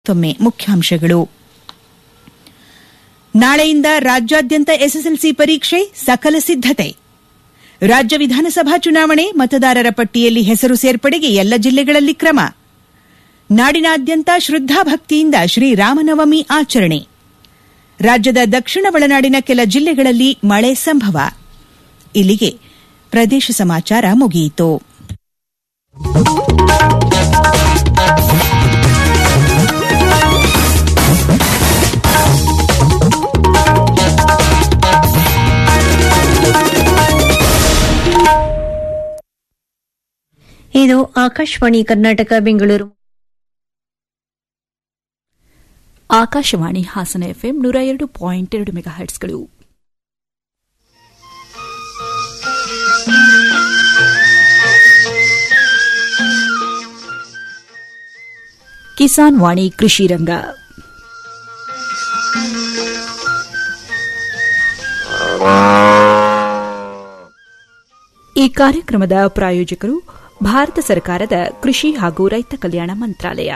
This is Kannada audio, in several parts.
ಮತ್ತೊಮ್ಮೆ ಮುಖ್ಯಾಂಶಗಳು ನಾಳೆಯಿಂದ ರಾಜ್ಯಾದ್ಯಂತ ಎಸ್ಎಸ್ಎಲ್ಸಿ ಪರೀಕ್ಷೆ ಸಕಲ ಸಿದ್ದತೆ ರಾಜ್ಯ ವಿಧಾನಸಭಾ ಚುನಾವಣೆ ಮತದಾರರ ಪಟ್ಟಿಯಲ್ಲಿ ಹೆಸರು ಸೇರ್ಪಡೆಗೆ ಎಲ್ಲ ಜಿಲ್ಲೆಗಳಲ್ಲಿ ಕ್ರಮ ನಾಡಿನಾದ್ಯಂತ ಶ್ರದ್ದಾಭಕ್ತಿಯಿಂದ ಶ್ರೀರಾಮನವಮಿ ಆಚರಣೆ ರಾಜ್ಯದ ದಕ್ಷಿಣ ಒಳನಾಡಿನ ಕೆಲ ಜಿಲ್ಲೆಗಳಲ್ಲಿ ಮಳೆ ಸಂಭವ ಇಲ್ಲಿಗೆ ಪ್ರದೇಶ ಸಮಾಚಾರ ಮುಗಿಯಿತು ಇದು ಆಕಾಶವಾಣಿ ಕರ್ನಾಟಕ ಬೆಂಗಳೂರು ಆಕಾಶವಾಣಿ ಹಾಸನ ಎಫ್ಎಂ ನೂರ ಎರಡು ಪಾಯಿಂಟ್ ಎರಡು ಮೆಗಾ ಹರ್ಟ್ಸ್ಗಳು ಕಿಸಾನ್ ವಾಣಿ ಕೃಷಿ ರಂಗ ಈ ಕಾರ್ಯಕ್ರಮದ ಪ್ರಾಯೋಜಕರು ಭಾರತ ಸರ್ಕಾರದ ಕೃಷಿ ಹಾಗೂ ರೈತ ಕಲ್ಯಾಣ ಮಂತ್ರಾಲಯ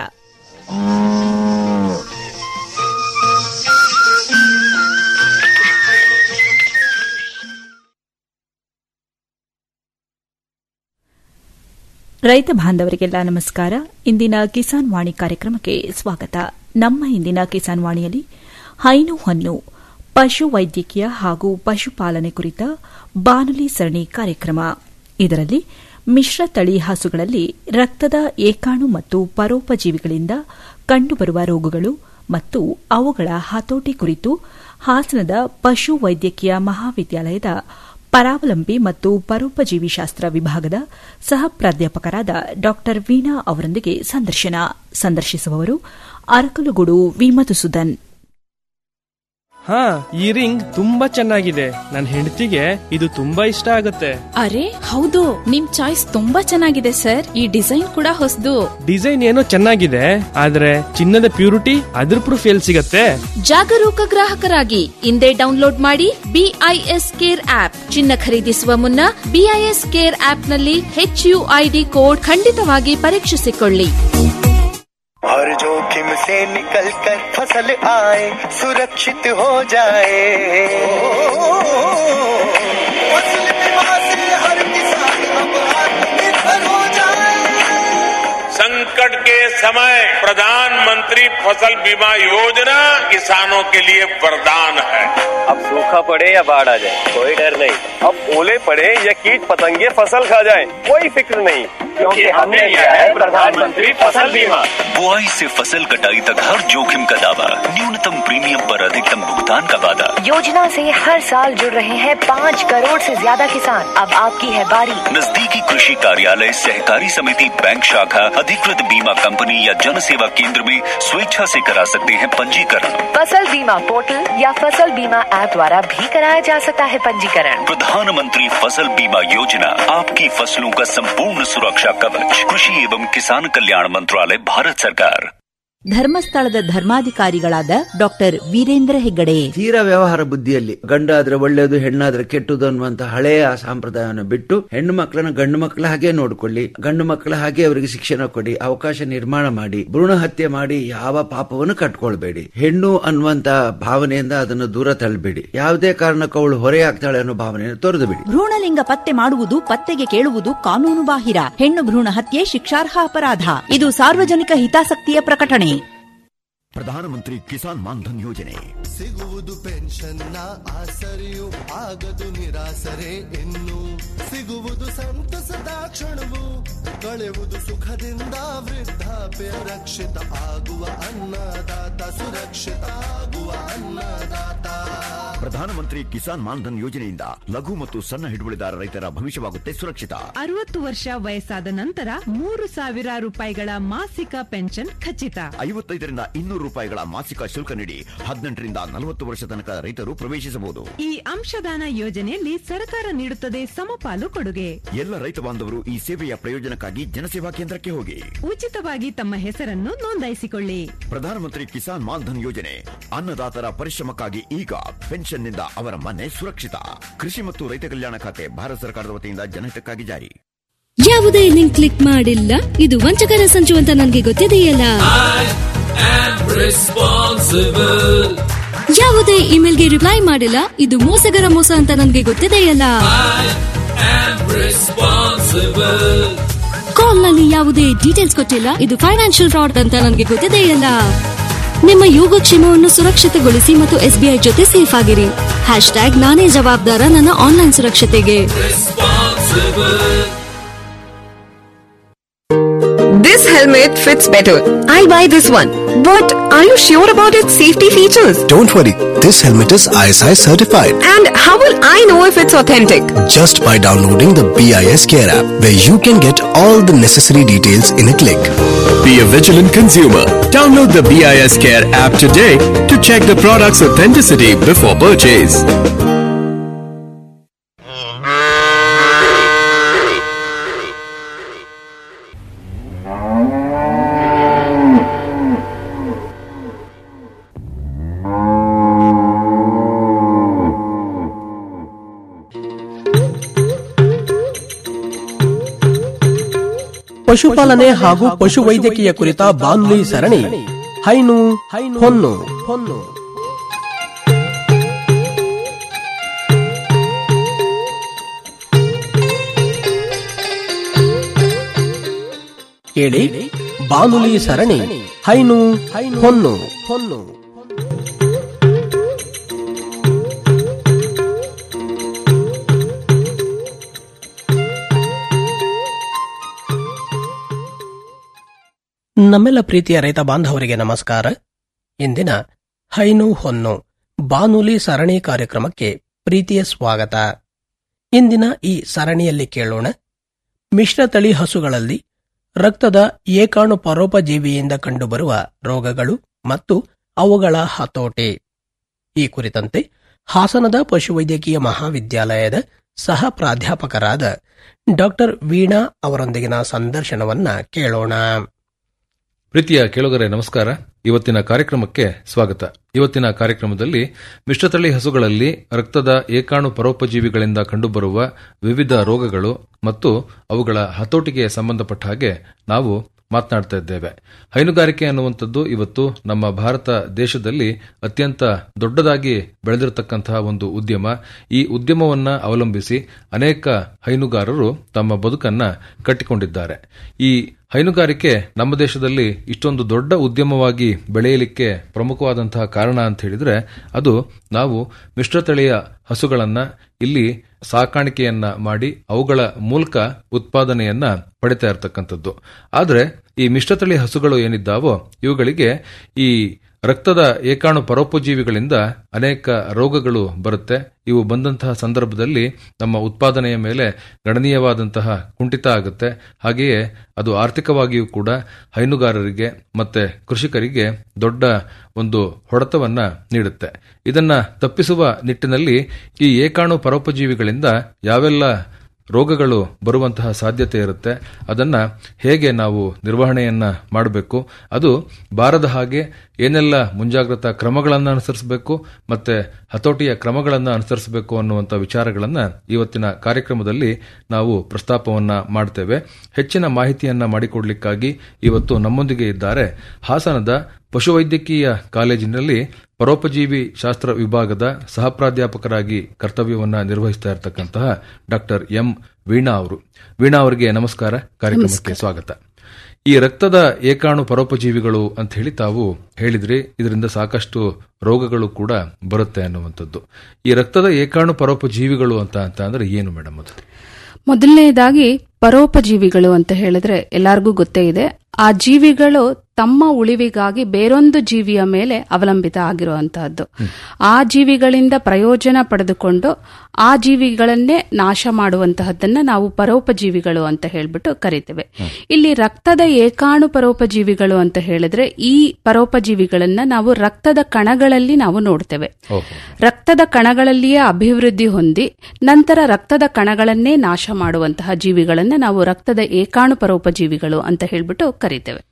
ರೈತ ಬಾಂಧವರಿಗೆಲ್ಲ ನಮಸ್ಕಾರ ಇಂದಿನ ಕಿಸಾನ್ ವಾಣಿ ಕಾರ್ಯಕ್ರಮಕ್ಕೆ ಸ್ವಾಗತ ನಮ್ಮ ಇಂದಿನ ಕಿಸಾನ್ ವಾಣಿಯಲ್ಲಿ ಹೈನು ಹೊನ್ನು ಪಶು ವೈದ್ಯಕೀಯ ಹಾಗೂ ಪಶುಪಾಲನೆ ಕುರಿತ ಬಾನುಲಿ ಸರಣಿ ಕಾರ್ಯಕ್ರಮ ಇದರಲ್ಲಿ ಮಿಶ್ರ ತಳಿ ಹಸುಗಳಲ್ಲಿ ರಕ್ತದ ಏಕಾಣು ಮತ್ತು ಪರೋಪಜೀವಿಗಳಿಂದ ಕಂಡುಬರುವ ರೋಗಗಳು ಮತ್ತು ಅವುಗಳ ಹತೋಟಿ ಕುರಿತು ಹಾಸನದ ಪಶು ವೈದ್ಯಕೀಯ ಮಹಾವಿದ್ಯಾಲಯದ ಪರಾವಲಂಬಿ ಮತ್ತು ಪರೋಪಜೀವಿಶಾಸ್ತ್ರ ವಿಭಾಗದ ಸಹ ಪ್ರಾಧ್ಯಾಪಕರಾದ ಡಾ ವೀಣಾ ಅವರೊಂದಿಗೆ ಸಂದರ್ಶನ ಸಂದರ್ಶಿಸುವವರು ಅರಕಲುಗೂಡು ವಿ ಮಧುಸೂದನ್ ಹಾ ಈ ರಿಂಗ್ ತುಂಬಾ ಚೆನ್ನಾಗಿದೆ ನನ್ನ ಹೆಂಡತಿಗೆ ಇದು ತುಂಬಾ ಇಷ್ಟ ಆಗುತ್ತೆ ಅರೆ ಹೌದು ನಿಮ್ ಚಾಯ್ಸ್ ತುಂಬಾ ಚೆನ್ನಾಗಿದೆ ಸರ್ ಈ ಡಿಸೈನ್ ಕೂಡ ಹೊಸದು ಡಿಸೈನ್ ಏನೋ ಚೆನ್ನಾಗಿದೆ ಆದ್ರೆ ಚಿನ್ನದ ಪ್ಯೂರಿಟಿ ಅದ್ರ ಪ್ರೂಫ್ ಎಲ್ ಸಿಗತ್ತೆ ಜಾಗರೂಕ ಗ್ರಾಹಕರಾಗಿ ಇಂದೇ ಡೌನ್ಲೋಡ್ ಮಾಡಿ ಬಿಐಎಸ್ ಕೇರ್ ಆಪ್ ಚಿನ್ನ ಖರೀದಿಸುವ ಮುನ್ನ ಬಿಐಎಸ್ ಕೇರ್ ಆಪ್ ನಲ್ಲಿ ಹೆಚ್ಯುಐಡಿ ಕೋಡ್ ಖಂಡಿತವಾಗಿ ಪರೀಕ್ಷಿಸಿಕೊಳ್ಳಿ हर जोखिम से निकल कर फसल आए सुरक्षित हो जाए फसल बीमा से हर किसान अब आत्मनिर्भर हो जाए संकट के समय प्रधानमंत्री फसल बीमा योजना किसानों के लिए वरदान है अब सूखा पड़े या बाढ़ आ जाए कोई डर नहीं अब ओले पड़े या कीट पतंगे फसल खा जाए कोई फिक्र नहीं क्योंकि हमने लिया है प्रधानमंत्री फसल बीमा बुआई से फसल कटाई तक हर जोखिम का दावा न्यूनतम प्रीमियम पर अधिकतम भुगतान का वादा योजना से हर साल जुड़ रहे हैं पाँच करोड़ से ज्यादा किसान अब आपकी है बारी नजदीकी कृषि कार्यालय सहकारी समिति बैंक शाखा अधिकृत बीमा कंपनी या जन सेवा केंद्र में स्वेच्छा से करा सकते हैं पंजीकरण फसल बीमा पोर्टल या फसल बीमा ऐप द्वारा भी कराया जा सकता है पंजीकरण प्रधानमंत्री फसल बीमा योजना आपकी फसलों का संपूर्ण सुरक्षा कवच कृषि एवं किसान कल्याण मंत्रालय भारत सरकार ಧರ್ಮಸ್ಥಳದ ಧರ್ಮಾಧಿಕಾರಿಗಳಾದ ಡಾಕ್ಟರ್ ವೀರೇಂದ್ರ ಹೆಗ್ಗಡೆ ತೀರಾ ವ್ಯವಹಾರ ಬುದ್ಧಿಯಲ್ಲಿ ಗಂಡಾದ್ರೆ ಒಳ್ಳೆಯದು ಹೆಣ್ಣಾದ್ರೆ ಕೆಟ್ಟದು ಅನ್ನುವಂತ ಹಳೆಯ ಸಂಪ್ರದಾಯವನ್ನು ಬಿಟ್ಟು ಹೆಣ್ಣು ಮಕ್ಕಳನ್ನ ಗಂಡು ಮಕ್ಕಳ ಹಾಗೆ ನೋಡ್ಕೊಳ್ಳಿ ಗಂಡು ಮಕ್ಕಳ ಹಾಗೆ ಅವರಿಗೆ ಶಿಕ್ಷಣ ಕೊಡಿ ಅವಕಾಶ ನಿರ್ಮಾಣ ಮಾಡಿ ಭ್ರೂಣ ಹತ್ಯೆ ಮಾಡಿ ಯಾವ ಪಾಪವನ್ನು ಕಟ್ಕೊಳ್ಬೇಡಿ ಹೆಣ್ಣು ಅನ್ನುವಂತ ಭಾವನೆಯಿಂದ ಅದನ್ನು ದೂರ ತಳ್ಳಬೇಡಿ ಯಾವುದೇ ಕಾರಣಕ್ಕೂ ಅವಳು ಹೊರೆಯಾಗ್ತಾಳೆ ಅನ್ನೋ ಭಾವನೆಯನ್ನು ತೊರೆದು ಬಿಡಿ ಭ್ರೂಣಲಿಂಗ ಪತ್ತೆ ಮಾಡುವುದು ಪತ್ತೆಗೆ ಕೇಳುವುದು ಕಾನೂನು ಬಾಹಿರ ಹೆಣ್ಣು ಭ್ರೂಣ ಹತ್ಯೆ ಶಿಕ್ಷಾರ್ಹ ಅಪರಾಧ ಇದು ಸಾರ್ವಜನಿಕ ಹಿತಾಸಕ್ತಿಯ ಪ್ರಕಟಣೆ ಪ್ರಧಾನಮಂತ್ರಿ ಕಿಸಾನ್ ಮಾನ್ಧನ್ ಯೋಜನೆ ಸಿಗುವುದು ಪೆನ್ಷನ್ನ ಆಸರೆಯು ಆಗದು ನಿರಾಸರೆ ಇನ್ನು ಸಿಗುವುದು ಸಂತಸದ ಕ್ಷಣವು ಕಳೆಯುವುದು ಸುಖದಿಂದ ವೃದ್ಧಾಪ್ಯ ರಕ್ಷಿತ ಆಗುವ ಅನ್ನದಾತ ಸುರಕ್ಷಿತ ಆಗುವ ಅನ್ನದಾತ ಪ್ರಧಾನಮಂತ್ರಿ ಕಿಸಾನ್ ಮಾನ್ಧನ್ ಯೋಜನೆಯಿಂದ ಲಘು ಮತ್ತು ಸಣ್ಣ ಹಿಡುವಳಿದಾರ ರೈತರ ಭವಿಷ್ಯವಾಗುತ್ತೆ ಸುರಕ್ಷಿತ ಅರವತ್ತು ವರ್ಷ ವಯಸ್ಸಾದ ನಂತರ ಮೂರು ಸಾವಿರ ರೂಪಾಯಿಗಳ ಮಾಸಿಕ ಪೆನ್ಷನ್ ಖಚಿತ ಐವತ್ತೈದರಿಂದ ಇನ್ನೂರು ರೂಪಾಯಿಗಳ ಮಾಸಿಕ ಶುಲ್ಕ ನೀಡಿ ಹದಿನೆಂಟರಿಂದ ನಲವತ್ತು ವರ್ಷ ತನಕ ರೈತರು ಪ್ರವೇಶಿಸಬಹುದು ಈ ಅಂಶದಾನ ಯೋಜನೆಯಲ್ಲಿ ಸರ್ಕಾರ ನೀಡುತ್ತದೆ ಸಮಪಾಲು ಕೊಡುಗೆ ಎಲ್ಲ ರೈತ ಬಾಂಧವರು ಈ ಸೇವೆಯ ಪ್ರಯೋಜನಕ್ಕಾಗಿ ಜನಸೇವಾ ಕೇಂದ್ರಕ್ಕೆ ಹೋಗಿ ಉಚಿತವಾಗಿ ತಮ್ಮ ಹೆಸರನ್ನು ನೋಂದಾಯಿಸಿಕೊಳ್ಳಿ ಪ್ರಧಾನಮಂತ್ರಿ ಕಿಸಾನ್ ಮಾನ್ಧನ್ ಯೋಜನೆ ಅನ್ನದಾತರ ಪರಿಶ್ರಮಕ್ಕಾಗಿ ಈಗ ಪೆನ್ಷನ್ನಿಂದ ಅವರ ಮನೆ ಸುರಕ್ಷಿತ ಕೃಷಿ ಮತ್ತು ರೈತ ಕಲ್ಯಾಣ ಖಾತೆ ಭಾರತ ಸರ್ಕಾರದ ವತಿಯಿಂದ ಜನಹಿತಕ್ಕಾಗಿ ಜಾರಿ ಯಾವುದೇ ಲಿಂಕ್ ಕ್ಲಿಕ್ ಮಾಡಿಲ್ಲ ಇದು ವಂಚಕರ ಸಂಚು ಅಂತ ನನಗೆ ಗೊತ್ತಿದೆಯಲ್ಲ and responsible. ಯಾವುದೇ ಇಮೇಲ್ಗೆ ರಿಪ್ಲೈ ಮಾಡಿಲ್ಲ ಇದು ಮೋಸಗರ ಮೋಸ ಅಂತ ನನಗೆ ಗೊತ್ತಿದೆಯಲ್ಲ And responsible. ಕಾಲ್ ನಲ್ಲಿ ಯಾವುದೇ ಡೀಟೇಲ್ಸ್ ಕೊಟ್ಟಿಲ್ಲ ಇದು ಫೈನಾನ್ಷಿಯಲ್ ಫ್ರಾಡ್ ಅಂತ ನನಗೆ ಗೊತ್ತಿದೆಯಲ್ಲ ನಿಮ್ಮ ಯೋಗಕ್ಷೇಮವನ್ನು ಸುರಕ್ಷಿತಗೊಳಿಸಿ ಮತ್ತು ಎಸ್ಬಿಐ ಜೊತೆ ಸೇಫ್ ಆಗಿರಿ ಹ್ಯಾಶ್ ಟ್ಯಾಗ್ ನಾನೇ ಜವಾಬ್ದಾರ ನನ್ನ ಆನ್ಲೈನ್ ಸುರಕ್ಷತೆಗೆ Responsible. This helmet fits better. I'll buy this one. But are you sure about its safety features? Don't worry, this helmet is ISI certified. And how will I know if it's authentic? Just by downloading the BIS Care app, where you can get all the necessary details in a click. Be a vigilant consumer. Download the BIS Care app today to check the product's authenticity before purchase. ಪಶುಪಾಲನೆ ಹಾಗೂ ಪಶುವೈದ್ಯಕೀಯ ಕುರಿತ ಬಾನುಲಿ ಸರಣಿ ಹೈನು ಹೊನ್ನು ಹೊನ್ನು ಕೇಳಿ ಬಾನುಲಿ ಸರಣಿ ಹೈನು ಹೊನ್ನು ಹೊನ್ನು ನಮ್ಮೆಲ್ಲ ಪ್ರೀತಿಯ ರೈತ ಬಾಂಧವರಿಗೆ ನಮಸ್ಕಾರ ಇಂದಿನ ಹೈನು ಹೊನ್ನು ಬಾನುಲಿ ಸರಣಿ ಕಾರ್ಯಕ್ರಮಕ್ಕೆ ಪ್ರೀತಿಯ ಸ್ವಾಗತ ಇಂದಿನ ಈ ಸರಣಿಯಲ್ಲಿ ಕೇಳೋಣ ಮಿಶ್ರತಳಿ ಹಸುಗಳಲ್ಲಿ ರಕ್ತದ ಏಕಾಣು ಪರೋಪಜೀವಿಯಿಂದ ಕಂಡುಬರುವ ರೋಗಗಳು ಮತ್ತು ಅವುಗಳ ಹತೋಟಿ ಈ ಕುರಿತಂತೆ ಹಾಸನದ ಪಶುವೈದ್ಯಕೀಯ ಮಹಾವಿದ್ಯಾಲಯದ ಸಹ ಪ್ರಾಧ್ಯಾಪಕರಾದ ಡಾಕ್ಟರ್ ವೀಣಾ ಅವರೊಂದಿಗಿನ ಸಂದರ್ಶನವನ್ನ ಕೇಳೋಣ ಪ್ರೀತಿಯ ಕೇಳುಗರೆ ನಮಸ್ಕಾರ ಇವತ್ತಿನ ಕಾರ್ಯಕ್ರಮಕ್ಕೆ ಸ್ವಾಗತ ಇವತ್ತಿನ ಕಾರ್ಯಕ್ರಮದಲ್ಲಿ ಮಿಶ್ರತಳಿ ಹಸುಗಳಲ್ಲಿ ರಕ್ತದ ಏಕಾಣು ಪರೋಪಜೀವಿಗಳಿಂದ ಕಂಡುಬರುವ ವಿವಿಧ ರೋಗಗಳು ಮತ್ತು ಅವುಗಳ ಹತೋಟಿಗೆ ಸಂಬಂಧಪಟ್ಟ ಹಾಗೆ ನಾವು ಮಾತನಾಡ್ತಾ ಇದ್ದೇವೆ ಹೈನುಗಾರಿಕೆ ಅನ್ನುವಂಥದ್ದು ಇವತ್ತು ನಮ್ಮ ಭಾರತ ದೇಶದಲ್ಲಿ ಅತ್ಯಂತ ದೊಡ್ಡದಾಗಿ ಬೆಳೆದಿರತಕ್ಕಂತಹ ಒಂದು ಉದ್ಯಮ ಈ ಉದ್ಯಮವನ್ನ ಅವಲಂಬಿಸಿ ಅನೇಕ ಹೈನುಗಾರರು ತಮ್ಮ ಬದುಕನ್ನ ಕಟ್ಟಿಕೊಂಡಿದ್ದಾರೆ ಈ ಹೈನುಗಾರಿಕೆ ನಮ್ಮ ದೇಶದಲ್ಲಿ ಇಷ್ಟೊಂದು ದೊಡ್ಡ ಉದ್ಯಮವಾಗಿ ಬೆಳೆಯಲಿಕ್ಕೆ ಪ್ರಮುಖವಾದಂತಹ ಕಾರಣ ಅಂತ ಹೇಳಿದ್ರೆ ಅದು ನಾವು ಮಿಶ್ರತಳಿಯ ಹಸುಗಳನ್ನ ಇಲ್ಲಿ ಸಾಕಾಣಿಕೆಯನ್ನ ಮಾಡಿ ಅವುಗಳ ಮೂಲಕ ಉತ್ಪಾದನೆಯನ್ನ ಪಡಿತಾ ಇರತಕ್ಕಂಥದ್ದು ಆದರೆ ಈ ಮಿಶ್ರತಳಿ ಹಸುಗಳು ಏನಿದ್ದಾವೋ ಇವುಗಳಿಗೆ ಈ ರಕ್ತದ ಏಕಾಣು ಪರೋಪಜೀವಿಗಳಿಂದ ಅನೇಕ ರೋಗಗಳು ಬರುತ್ತೆ ಇವು ಬಂದಂತಹ ಸಂದರ್ಭದಲ್ಲಿ ನಮ್ಮ ಉತ್ಪಾದನೆಯ ಮೇಲೆ ಗಣನೀಯವಾದಂತಹ ಕುಂಠಿತ ಆಗುತ್ತೆ ಹಾಗೆಯೇ ಅದು ಆರ್ಥಿಕವಾಗಿಯೂ ಕೂಡ ಹೈನುಗಾರರಿಗೆ ಮತ್ತೆ ಕೃಷಿಕರಿಗೆ ದೊಡ್ಡ ಒಂದು ಹೊಡೆತವನ್ನ ನೀಡುತ್ತೆ ಇದನ್ನ ತಪ್ಪಿಸುವ ನಿಟ್ಟಿನಲ್ಲಿ ಈ ಏಕಾಣು ಪರೋಪಜೀವಿಗಳಿಂದ ಯಾವೆಲ್ಲ ರೋಗಗಳು ಬರುವಂತಹ ಸಾಧ್ಯತೆ ಇರುತ್ತೆ ಅದನ್ನ ಹೇಗೆ ನಾವು ನಿರ್ವಹಣೆಯನ್ನ ಮಾಡಬೇಕು ಅದು ಬಾರದ ಹಾಗೆ ಏನೆಲ್ಲ ಮುಂಜಾಗ್ರತಾ ಕ್ರಮಗಳನ್ನು ಅನುಸರಿಸಬೇಕು ಮತ್ತೆ ಹತೋಟಿಯ ಕ್ರಮಗಳನ್ನು ಅನುಸರಿಸಬೇಕು ಅನ್ನುವಂಥ ವಿಚಾರಗಳನ್ನ ಇವತ್ತಿನ ಕಾರ್ಯಕ್ರಮದಲ್ಲಿ ನಾವು ಪ್ರಸ್ತಾಪವನ್ನ ಮಾಡ್ತೇವೆ ಹೆಚ್ಚಿನ ಮಾಹಿತಿಯನ್ನ ಮಾಡಿಕೊಡ್ಲಿಕ್ಕಾಗಿ ಇವತ್ತು ನಮ್ಮೊಂದಿಗೆ ಇದ್ದಾರೆ ಹಾಸನದ ಪಶುವೈದ್ಯಕೀಯ ಕಾಲೇಜಿನಲ್ಲಿ ಪರೋಪಜೀವಿ ಶಾಸ್ತ್ರ ವಿಭಾಗದ ಸಹ ಪ್ರಾಧ್ಯಾಪಕರಾಗಿ ಕರ್ತವ್ಯವನ್ನ ನಿರ್ವಹಿಸ್ತಾ ಇರತಕ್ಕಂತಹ ಡಾಕ್ಟರ್ ಎಂ ವೀಣಾ ಅವರು ವೀಣಾ ಅವರಿಗೆ ನಮಸ್ಕಾರ ಕಾರ್ಯಕ್ರಮಕ್ಕೆ ಸ್ವಾಗತ ಈ ರಕ್ತದ ಏಕಾಣು ಪರೋಪಜೀವಿಗಳು ಅಂತ ಹೇಳಿ ತಾವು ಹೇಳಿದ್ರಿ ಇದರಿಂದ ಸಾಕಷ್ಟು ರೋಗಗಳು ಕೂಡ ಬರುತ್ತೆ ಅನ್ನುವಂಥದ್ದು ಈ ರಕ್ತದ ಏಕಾಣು ಪರೋಪಜೀವಿಗಳು ಅಂತ ಅಂತ ಅಂದ್ರೆ ಏನು ಮೇಡಮ್ ಅದು ಮೊದಲನೇದಾಗಿ ಪರೋಪಜೀವಿಗಳು ಅಂತ ಹೇಳಿದ್ರೆ ಎಲ್ಲರಿಗೂ ಗೊತ್ತೇ ಇದೆ ಆ ಜೀವಿಗಳು ತಮ್ಮ ಉಳಿವಿಗಾಗಿ ಬೇರೊಂದು ಜೀವಿಯ ಮೇಲೆ ಅವಲಂಬಿತ ಆಗಿರುವಂತಹದ್ದು ಆ ಜೀವಿಗಳಿಂದ ಪ್ರಯೋಜನ ಪಡೆದುಕೊಂಡು ಆ ಜೀವಿಗಳನ್ನೇ ನಾಶ ಮಾಡುವಂತಹದ್ದನ್ನ ನಾವು ಪರೋಪಜೀವಿಗಳು ಅಂತ ಹೇಳ್ಬಿಟ್ಟು ಕರಿತೇವೆ ಇಲ್ಲಿ ರಕ್ತದ ಏಕಾಣು ಪರೋಪಜೀವಿಗಳು ಅಂತ ಹೇಳಿದ್ರೆ ಈ ಪರೋಪಜೀವಿಗಳನ್ನ ನಾವು ರಕ್ತದ ಕಣಗಳಲ್ಲಿ ನಾವು ನೋಡ್ತೇವೆ ರಕ್ತದ ಕಣಗಳಲ್ಲಿಯೇ ಅಭಿವೃದ್ಧಿ ಹೊಂದಿ ನಂತರ ರಕ್ತದ ಕಣಗಳನ್ನೇ ನಾಶ ಮಾಡುವಂತಹ ಜೀವಿಗಳನ್ನ ನಾವು ರಕ್ತದ ಏಕಾಣು ಪರೋಪಜೀವಿಗಳು ಅಂತ ಹೇಳ್ಬಿಟ್ಟು ಕರಿತೇವೆ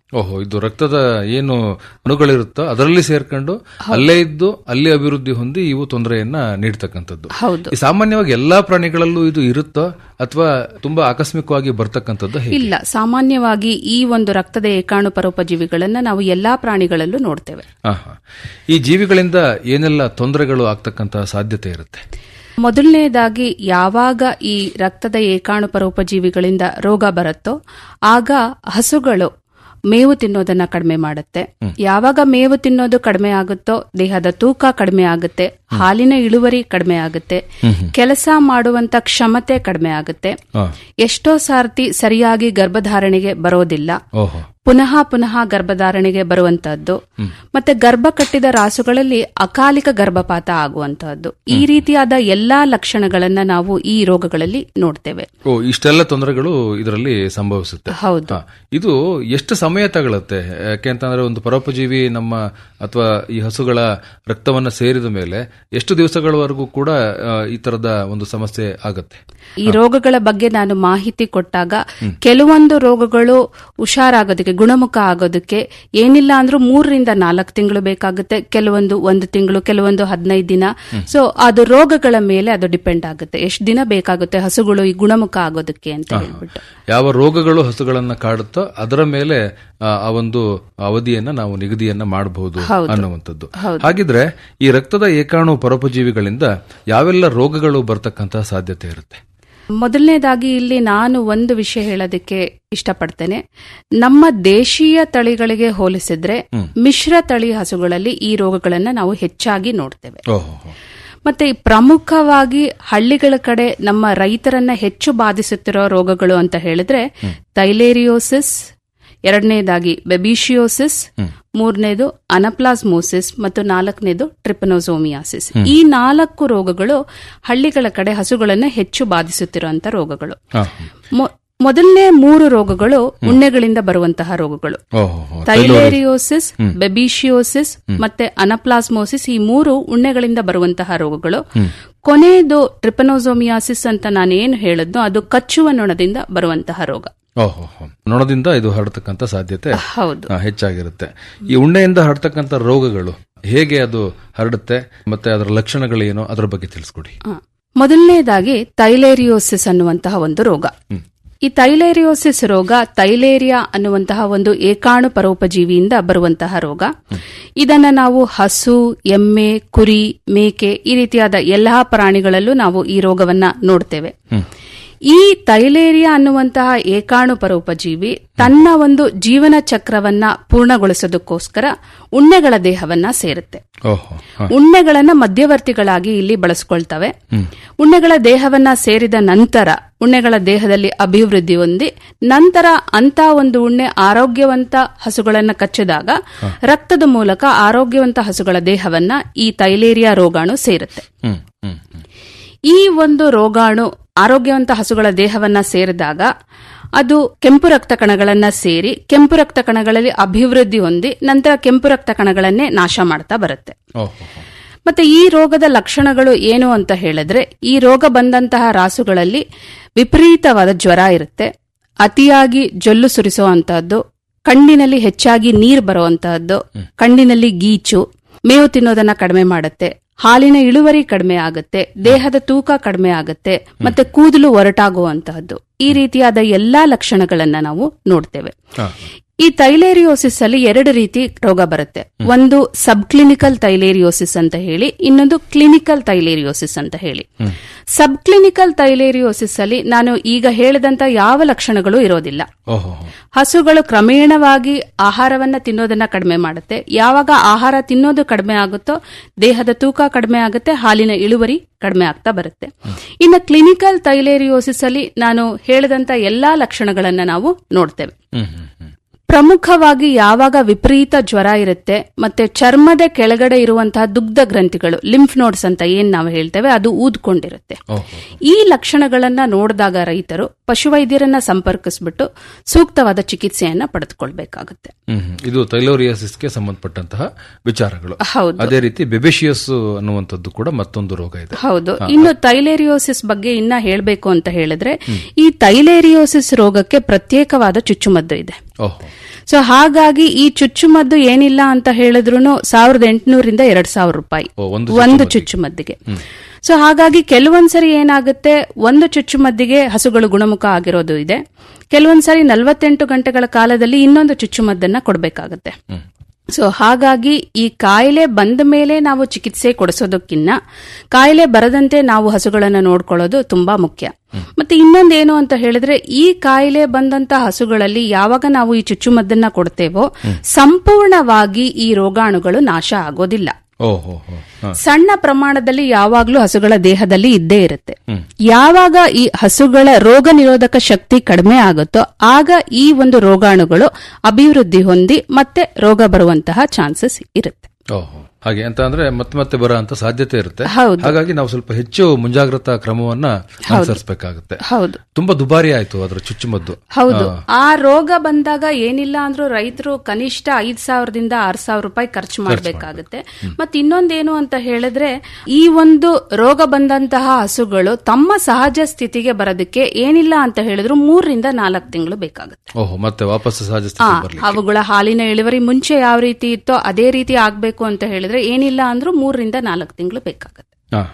ಓಹೋ ಇದು ರಕ್ತದ ಏನು ಅಣುಗಳಿರುತ್ತೋ ಅದರಲ್ಲಿ ಸೇರ್ಕೊಂಡು ಅಲ್ಲೇ ಇದ್ದು ಅಲ್ಲಿ ಅಭಿವೃದ್ಧಿ ಹೊಂದಿ ಇವು ತೊಂದರೆಯನ್ನ ನೀಡ್ತಕ್ಕಂಥದ್ದು ಹೌದು ಈ ಸಾಮಾನ್ಯವಾಗಿ ಎಲ್ಲಾ ಪ್ರಾಣಿಗಳಲ್ಲೂ ಇದು ಇರುತ್ತೋ ಅಥವಾ ತುಂಬಾ ಆಕಸ್ಮಿಕವಾಗಿ ಬರ್ತಕ್ಕಂಥದ್ದು ಹೇಗೆ ಇಲ್ಲ ಸಾಮಾನ್ಯವಾಗಿ ಈ ಒಂದು ರಕ್ತದ ಏಕಾಣು ಪರೋಪಜೀವಿಗಳನ್ನ ನಾವು ಎಲ್ಲಾ ಪ್ರಾಣಿಗಳಲ್ಲೂ ನೋಡ್ತೇವೆ ಆಹಾ. ಈ ಜೀವಿಗಳಿಂದ ಏನೆಲ್ಲ ತೊಂದರೆಗಳು ಆಗ್ತಕ್ಕಂತಹ ಸಾಧ್ಯತೆ ಇರುತ್ತೆ ಮೊದಲನೇದಾಗಿ ಯಾವಾಗ ಈ ರಕ್ತದ ಏಕಾಣು ಪರೋಪಜೀವಿಗಳಿಂದ ರೋಗ ಬರುತ್ತೋ ಆಗ ಹಸುಗಳು ಮೇವು ತಿನ್ನೋದನ್ನ ಕಡಿಮೆ ಮಾಡುತ್ತೆ ಯಾವಾಗ ಮೇವು ತಿನ್ನೋದು ಕಡಿಮೆ ಆಗುತ್ತೋ ದೇಹದ ತೂಕ ಕಡಿಮೆ ಆಗುತ್ತೆ ಹಾಲಿನ ಇಳುವರಿ ಕಡಿಮೆ ಆಗುತ್ತೆ ಕೆಲಸ ಮಾಡುವಂತ ಕ್ಷಮತೆ ಕಡಿಮೆ ಆಗುತ್ತೆ ಆ. ಎಷ್ಟೋ ಸಾರ್ತಿ ಸರಿಯಾಗಿ ಗರ್ಭಧಾರಣೆಗೆ ಬರೋದಿಲ್ಲ ಓಹೋ ಪುನಃ ಪುನಃ ಗರ್ಭಧಾರಣೆಗೆ ಬರುವಂತಹದ್ದು ಮತ್ತೆ ಗರ್ಭ ಕಟ್ಟಿದ ರಾಸುಗಳಲ್ಲಿ ಅಕಾಲಿಕ ಗರ್ಭಪಾತ ಆಗುವಂತಹದ್ದು ಈ ರೀತಿಯಾದ ಎಲ್ಲಾ ಲಕ್ಷಣಗಳನ್ನ ನಾವು ಈ ರೋಗಗಳಲ್ಲಿ ನೋಡ್ತೇವೆ ಓ ಇಷ್ಟೆಲ್ಲ ತೊಂದರೆಗಳು ಇದರಲ್ಲಿ ಸಂಭವಿಸುತ್ತೆ ಹೌದು ಹಾ. ಇದು ಎಷ್ಟು ಸಮಯ ತಗೊಳುತ್ತೆ ಯಾಕೆಂತಂದ್ರೆ ಒಂದು ಪರೋಪಜೀವಿ ನಮ್ಮ ಅಥವಾ ಈ ಹಸುಗಳ ರಕ್ತವನ್ನ ಸೇರಿದ ಮೇಲೆ ಎಷ್ಟು ದಿವಸಗಳವರೆಗೂ ಕೂಡ ಆ, ಈ ತರದ ಒಂದು ಸಮಸ್ಯೆ ಆಗತ್ತೆ ಈ ರೋಗಗಳ ಬಗ್ಗೆ ನಾನು ಮಾಹಿತಿ ಕೊಟ್ಟಾಗ ಕೆಲವೊಂದು ರೋಗಗಳು ಹುಷಾರಾಗೋದಕ್ಕೆ ಗುಣಮುಖ ಆಗೋದಕ್ಕೆ ಏನಿಲ್ಲ ಅಂದ್ರೂ ಮೂರರಿಂದ ನಾಲ್ಕು ತಿಂಗಳು ಬೇಕಾಗುತ್ತೆ ಕೆಲವೊಂದು ಒಂದು ತಿಂಗಳು ಕೆಲವೊಂದು ಹದಿನೈದು ದಿನ ಸೊ ಅದು ರೋಗಗಳ ಮೇಲೆ ಅದು ಡಿಪೆಂಡ್ ಆಗುತ್ತೆ ಎಷ್ಟು ದಿನ ಬೇಕಾಗುತ್ತೆ ಹಸುಗಳು ಈ ಗುಣಮುಖ ಆಗೋದಕ್ಕೆ ಅಂತ ಹೇಳ್ಬಿಟ್ಟು ಯಾವ ರೋಗಗಳು ಹಸುಗಳನ್ನ ಕಾಡುತ್ತೋ ಅದರ ಮೇಲೆ ಆ, ಆ ಒಂದು ಅವಧಿಯನ್ನ ನಾವು ನಿಗದಿಯನ್ನ ಮಾಡಬಹುದು ಹೌದು. ಅನ್ನುವಂಥದ್ದು ಹೌದು. ಹಾಗಿದ್ರೆ ಈ ರಕ್ತದ ಏಕಾಣು ಪರೋಪಜೀವಿಗಳಿಂದ ಯಾವೆಲ್ಲ ರೋಗಗಳು ಬರ್ತಕ್ಕಂತಹ ಸಾಧ್ಯತೆ ಇರುತ್ತೆ ಮೊದಲನೇದಾಗಿ ಇಲ್ಲಿ ನಾನು ಒಂದು ವಿಷಯ ಹೇಳೋದಕ್ಕೆ ಇಷ್ಟಪಡ್ತೇನೆ ನಮ್ಮ ದೇಶೀಯ ತಳಿಗಳಿಗೆ ಹೋಲಿಸಿದ್ರೆ ಮಿಶ್ರ ತಳಿ ಹಸುಗಳಲ್ಲಿ ಈ ರೋಗಗಳನ್ನ ನಾವು ಹೆಚ್ಚಾಗಿ ನೋಡ್ತೇವೆ ಓಹೋ ಮತ್ತೆ ಈ ಪ್ರಮುಖವಾಗಿ ಹಳ್ಳಿಗಳ ಕಡೆ ನಮ್ಮ ರೈತರನ್ನ ಹೆಚ್ಚು ಬಾಧಿಸುತ್ತಿರೋ ರೋಗಗಳು ಅಂತ ಹೇಳಿದ್ರೆ ತೈಲೇರಿಯೋಸಿಸ್ ಎರಡನೇದಾಗಿ ಬೆಬಿಶಿಯೋಸಿಸ್ ಮೂರನೇದು ಅನಪ್ಲಾಸ್ಮೋಸಿಸ್ ಮತ್ತು ನಾಲ್ಕನೇದು ಟ್ರಿಪನೋಸೋಮಿಯಾಸಿಸ್ ಈ ನಾಲ್ಕು ರೋಗಗಳು ಹಳ್ಳಿಗಳ ಕಡೆ ಹಸುಗಳನ್ನ ಹೆಚ್ಚು ಬಾಧಿಸುತ್ತಿರುವಂತ ರೋಗಗಳು ಹಾ. ಮೊ- ಮೊದಲನೇ ಮೂರು ರೋಗಗಳು ಉಣ್ಣೆಗಳಿಂದ ಬರುವಂತಹ ರೋಗಗಳು ಓಹೋ ಥೈಲೇರಿಯೋಸಿಸ್ ಬೆಬಿಶಿಯೋಸಿಸ್ ಮತ್ತೆ ಅನಪ್ಲಾಸ್ಮೋಸಿಸ್ ಈ ಮೂರು ಉಣ್ಣೆಗಳಿಂದ ಬರುವಂತಹ ರೋಗಗಳು ಕೊನೆಯದು ಟ್ರಿಪನೋಸೋಮಿಯಾಸಿಸ್ ಅಂತ ನಾನೇನು ಹೇಳಿದ್ನೋ ಅದು ಕಚ್ಚುವ ನೊಣದಿಂದ ಬರುವಂತಹ ರೋಗ ಓಹೋ ನೊಣದಿಂದ ಇದು ಹರಡ್ತಕ್ಕಂಥ ಸಾಧ್ಯತೆ ಹೌದು ಆ, ಹೆಚ್ಚಾಗಿರುತ್ತೆ ಈ ಉಣ್ಣೆಯಿಂದ ಹರಡ್ತಕ್ಕಂಥ ರೋಗಗಳು ಹೇಗೆ ಅದು ಹರಡುತ್ತೆ ಮತ್ತೆ ಅದರ ಲಕ್ಷಣಗಳೇನು ಅದರ ಬಗ್ಗೆ ತಿಳಿಸ್ಕೊಡಿ ಆ. ಮೊದಲನೇದಾಗಿ ತೈಲೇರಿಯೋಸಿಸ್ ಅನ್ನುವಂತಹ ಒಂದು ರೋಗ ಈ ತೈಲೇರಿಯೋಸಿಸ್ ರೋಗ ತೈಲೇರಿಯಾ ಅನ್ನುವಂತಹ ಒಂದು ಏಕಾಣು ಪರೋಪಜೀವಿಯಿಂದ ಬರುವಂತಹ ರೋಗ ಇದನ್ನ ನಾವು ಹಸು ಎಮ್ಮೆ ಕುರಿ ಮೇಕೆ ಈ ರೀತಿಯಾದ ಎಲ್ಲಾ ಪ್ರಾಣಿಗಳಲ್ಲೂ ನಾವು ಈ ರೋಗವನ್ನ ನೋಡ್ತೇವೆ ಈ ತೈಲೇರಿಯಾ ಅನ್ನುವಂತಹ ಏಕಾಣು ಪರೋಪಜೀವಿ ತನ್ನ ಒಂದು ಜೀವನ ಚಕ್ರವನ್ನ ಪೂರ್ಣಗೊಳಿಸೋದಕ್ಕೋಸ್ಕರ ಉಣ್ಣೆಗಳ ದೇಹವನ್ನ ಸೇರುತ್ತೆ ಓಹೋ ಹ. ಉಣ್ಣೆಗಳನ್ನ ಮಧ್ಯವರ್ತಿಗಳಾಗಿ ಇಲ್ಲಿ ಬಳಸ್ಕೊಳ್ತವೆ ಉಣ್ಣೆಗಳ ದೇಹವನ್ನ ಸೇರಿದ ನಂತರ ಉಣ್ಣೆಗಳ ದೇಹದಲ್ಲಿ ಅಭಿವೃದ್ಧಿ ಹೊಂದಿ ನಂತರ ಅಂತ ಒಂದು ಉಣ್ಣೆ ಆರೋಗ್ಯವಂತ ಹಸುಗಳನ್ನ ಕಚ್ಚಿದಾಗ ರಕ್ತದ ಮೂಲಕ ಆರೋಗ್ಯವಂತ ಹಸುಗಳ ದೇಹವನ್ನ ಈ ತೈಲೇರಿಯಾ ರೋಗಾಣು ಸೇರುತ್ತೆ ಹ್ಮ್ ಹ್ಮ್ ಈ ಒಂದು ರೋಗಾಣು ಆರೋಗ್ಯವಂತ ಹಸುಗಳ ದೇಹವನ್ನ ಸೇರಿದಾಗ ಅದು ಕೆಂಪು ರಕ್ತ ಕಣಗಳನ್ನ ಸೇರಿ ಕೆಂಪು ರಕ್ತ ಕಣಗಳಲ್ಲಿ ಅಭಿವೃದ್ಧಿ ಹೊಂದಿ ನಂತರ ಕೆಂಪು ರಕ್ತ ಕಣಗಳನ್ನೇ ನಾಶ ಮಾಡ್ತಾ ಬರುತ್ತೆ ಓಹೋ ಮತ್ತೆ ಈ ರೋಗದ ಲಕ್ಷಣಗಳು ಏನು ಅಂತ ಹೇಳಿದ್ರೆ ಈ ರೋಗ ಬಂದಂತಹ ರಾಸುಗಳಲ್ಲಿ ವಿಪರೀತವಾದ ಜ್ವರ ಇರುತ್ತೆ ಅತಿಯಾಗಿ ಜೊಲ್ಲು ಸುರಿಸುವಂತಹದ್ದು ಕಣ್ಣಿನಲ್ಲಿ ಹೆಚ್ಚಾಗಿ ನೀರು ಬರುವಂತಹದ್ದು ಕಣ್ಣಿನಲ್ಲಿ ಗೀಚು ಮೇವು ತಿನ್ನೋದನ್ನ ಕಡಿಮೆ ಮಾಡುತ್ತೆ ಹಾಲಿನ ಇಳುವರಿ ಕಡಿಮೆ ಆಗುತ್ತೆ ದೇಹದ ತೂಕ ಕಡಿಮೆ ಆಗುತ್ತೆ ಮತ್ತೆ ಕೂದಲು ಒರಟಾಗುವಂತಹದ್ದು ಈ ರೀತಿಯಾದ ಎಲ್ಲಾ ಲಕ್ಷಣಗಳನ್ನ ನಾವು ನೋಡ್ತೇವೆ ಈ ತೈಲೇರಿಯೋಸಿಸ್ ಅಲ್ಲಿ ಎರಡು ರೀತಿ ರೋಗ ಬರುತ್ತೆ ಒಂದು ಸಬ್ ಕ್ಲಿನಿಕಲ್ ತೈಲೇರಿಯೋಸಿಸ್ ಅಂತ ಹೇಳಿ ಇನ್ನೊಂದು ಕ್ಲಿನಿಕಲ್ ತೈಲೇರಿಯೋಸಿಸ್ ಅಂತ ಹೇಳಿ ಸಬ್ ಕ್ಲಿನಿಕಲ್ ತೈಲೇರಿಯೋಸಿಸ್ ಅಲ್ಲಿ ನಾನು ಈಗ ಹೇಳಿದಂತ ಯಾವ ಲಕ್ಷಣಗಳು ಇರೋದಿಲ್ಲ ಓಹೋ ಹಸುಗಳು ಕ್ರಮೇಣವಾಗಿ ಆಹಾರವನ್ನ ತಿನ್ನೋದನ್ನ ಕಡಿಮೆ ಮಾಡುತ್ತೆ ಯಾವಾಗ ಆಹಾರ ತಿನ್ನೋದು ಕಡಿಮೆ ಆಗುತ್ತೋ ದೇಹದ ತೂಕ ಕಡಿಮೆ ಆಗುತ್ತೆ ಹಾಲಿನ ಇಳುವರಿ ಕಡಿಮೆ ಆಗ್ತಾ ಬರುತ್ತೆ ಇನ್ನು ಕ್ಲಿನಿಕಲ್ ತೈಲೇರಿಯೋಸಿಸ್ ಅಲ್ಲಿ ನಾನು ಹೇಳಿದಂತ ಎಲ್ಲಾ ಲಕ್ಷಣಗಳನ್ನ ನಾವು ನೋಡ್ತೇವೆ ಹ್ಮ್ ಹ್ಮ್ ಹ್ಮ್ ಪ್ರಮುಖವಾಗಿ ಯಾವಾಗ ವಿಪರೀತ ಜ್ವರ ಇರುತ್ತೆ ಮತ್ತೆ ಚರ್ಮದ ಕೆಳಗಡೆ ಇರುವಂತಹ ದುಗ್ಧ ಗ್ರಂಥಿಗಳು ಲಿಂಫ್ ನೋಡ್ಸ್ ಅಂತ ಏನ್ ನಾವು ಹೇಳ್ತೇವೆ ಅದು ಊದ್ಕೊಂಡಿರುತ್ತೆ ಓಹೋ ಈ ಲಕ್ಷಣಗಳನ್ನ ನೋಡಿದಾಗ ರೈತರು ಪಶುವೈದ್ಯರನ್ನ ಸಂಪರ್ಕಿಸ್ಬಿಟ್ಟು ಸೂಕ್ತವಾದ ಚಿಕಿತ್ಸೆಯನ್ನ ಪಡೆದುಕೊಳ್ಬೇಕಾಗುತ್ತೆ ಹ್ಮ್ ಹ್ಮ್. ಇದು ತೈಲೋರಿಯಾಸಿಸ್ಗೆ ಸಂಬಂಧಪಟ್ಟಂತಹ ವಿಚಾರಗಳು ಹೌದು. ಅದೇ ರೀತಿ ಬೆಬೆಶಿಯಸ್ ಅನ್ನುವಂಥದ್ದು ಕೂಡ ಮತ್ತೊಂದು ರೋಗ ಇದೆ ಹೌದು ಹಾ. ಇನ್ನು ತೈಲೇರಿಯೋಸಿಸ್ ಬಗ್ಗೆ ಇನ್ನ ಹೇಳಬೇಕು ಅಂತ ಹೇಳಿದ್ರೆ ಈ ತೈಲೇರಿಯೋಸಿಸ್ ರೋಗಕ್ಕೆ ಪ್ರತ್ಯೇಕವಾದ ಚುಚ್ಚುಮದ್ದು ಇದೆ ಓಹೋ ಸೊ ಹಾಗಾಗಿ ಈ ಚುಚ್ಚುಮದ್ದು ಏನಿಲ್ಲ ಅಂತ ಹೇಳಿದ್ರು ಸಾವಿರದ ಎಂಟುನೂರಿಂದ ಎರಡ್ ಸಾವಿರ ರೂಪಾಯಿ ಓ, ಒಂದು ಒಂದು ಚುಚ್ಚುಮದ್ದಿಗೆ. ಚುಚ್ಚುಮದ್ದಿಗೆ ಸೊ ಹಾಗಾಗಿ ಕೆಲವೊಂದ್ಸರಿ ಏನಾಗುತ್ತೆ ಒಂದು ಚುಚ್ಚುಮದ್ದಿಗೆ ಹಸುಗಳು ಗುಣಮುಖ ಆಗಿರೋದು ಇದೆ ಕೆಲವೊಂದ್ಸರಿ ನಲವತ್ತೆಂಟು ಗಂಟೆಗಳ ಕಾಲದಲ್ಲಿ ಇನ್ನೊಂದು ಚುಚ್ಚುಮದ್ದನ್ನ ಕೊಡಬೇಕಾಗುತ್ತೆ ಸೊ ಹಾಗಾಗಿ ಈ ಕಾಯಿಲೆ ಬಂದ ಮೇಲೆ ನಾವು ಚಿಕಿತ್ಸೆ ಕೊಡಿಸೋದಕ್ಕಿನ್ನ ಕಾಯಿಲೆ ಬರದಂತೆ ನಾವು ಹಸುಗಳನ್ನು ನೋಡ್ಕೊಳ್ಳೋದು ತುಂಬಾ ಮುಖ್ಯ ಮತ್ತೆ ಇನ್ನೊಂದೇನು ಅಂತ ಹೇಳಿದ್ರೆ ಈ ಕಾಯಿಲೆ ಬಂದಂತ ಹಸುಗಳಲ್ಲಿ ಯಾವಾಗ ನಾವು ಈ ಚುಚ್ಚುಮದ್ದನ್ನ ಕೊಡ್ತೇವೋ ಸಂಪೂರ್ಣವಾಗಿ ಈ ರೋಗಾಣುಗಳು ನಾಶ ಆಗೋದಿಲ್ಲ ಓಹೋ ಹೋ ಹಾ. ಸಣ್ಣ ಪ್ರಮಾಣದಲ್ಲಿ ಯಾವಾಗ್ಲೂ ಹಸುಗಳ ದೇಹದಲ್ಲಿ ಇದ್ದೇ ಇರುತ್ತೆ ಯಾವಾಗ ಈ ಹಸುಗಳ ರೋಗ ನಿರೋಧಕ ಶಕ್ತಿ ಕಡಿಮೆ ಆಗುತ್ತೋ ಆಗ ಈ ಒಂದು ರೋಗಾಣುಗಳು ಅಭಿವೃದ್ಧಿ ಹೊಂದಿ ಮತ್ತೆ ರೋಗ ಬರುವಂತಹ ಚಾನ್ಸಸ್ ಇರುತ್ತೆ ಓಹೋ ಹಾಗೆ ಅಂತ ಅಂದ್ರೆ ಮತ್ತೆ ಮತ್ತೆ ಬರೋ ಅಂತ ಸಾಧ್ಯತೆ ಇರುತ್ತೆ ಹೌದು. ಹಾಗಾಗಿ ನಾವು ಸ್ವಲ್ಪ ಹೆಚ್ಚು ಮುಂಜಾಗ್ರತಾ ಕ್ರಮವನ್ನ ಅನುಸರಿಸಬೇಕಾಗುತ್ತೆ ಹೌದು ತುಂಬಾ ದುಬಾರಿ ಆಯ್ತು ಅದರ ಚುಚ್ಚುಮದ್ದು ಹೌದು ಆ, ಆ ರೋಗ ಬಂದಾಗ ಏನಿಲ್ಲ ಅಂದ್ರೂ ರೈತರು ಕನಿಷ್ಠ ಐದ್ ಸಾವಿರದಿಂದ ಆರ್ ಸಾವಿರ ರೂಪಾಯಿ ಖರ್ಚು ಮಾಡಬೇಕಾಗುತ್ತೆ ಮತ್ತೆ ಇನ್ನೊಂದೇನು ಅಂತ ಹೇಳಿದ್ರೆ ಈ ಒಂದು ರೋಗ ಬಂದಂತಹ ಹಸುಗಳು ತಮ್ಮ ಸಹಜ ಸ್ಥಿತಿಗೆ ಬರೋದಕ್ಕೆ ಏನಿಲ್ಲ ಅಂತ ಹೇಳಿದ್ರು ಮೂರರಿಂದ ನಾಲ್ಕು ತಿಂಗಳು ಬೇಕಾಗುತ್ತೆ ಓಹೋ ಮತ್ತೆ ವಾಪಸ್ ಸಹಜ ಆ, ಸ್ಥಿತಿ ಬರ್ಲಿ ಅವುಗಳ ಹಾಲಿನ ಇಳುವರಿ ಮುಂಚೆ ಯಾವ ರೀತಿ ಇತ್ತೋ ಅದೇ ರೀತಿ ಆಗ್ಬೇಕು ಅಂತ ಹೇಳಿದ್ರೆ ಏನಿಲ್ಲ ಅಂದ್ರೂ ಮೂರರಿಂದ ನಾಲ್ಕು ತಿಂಗಳು ಬೇಕಾಗುತ್ತೆ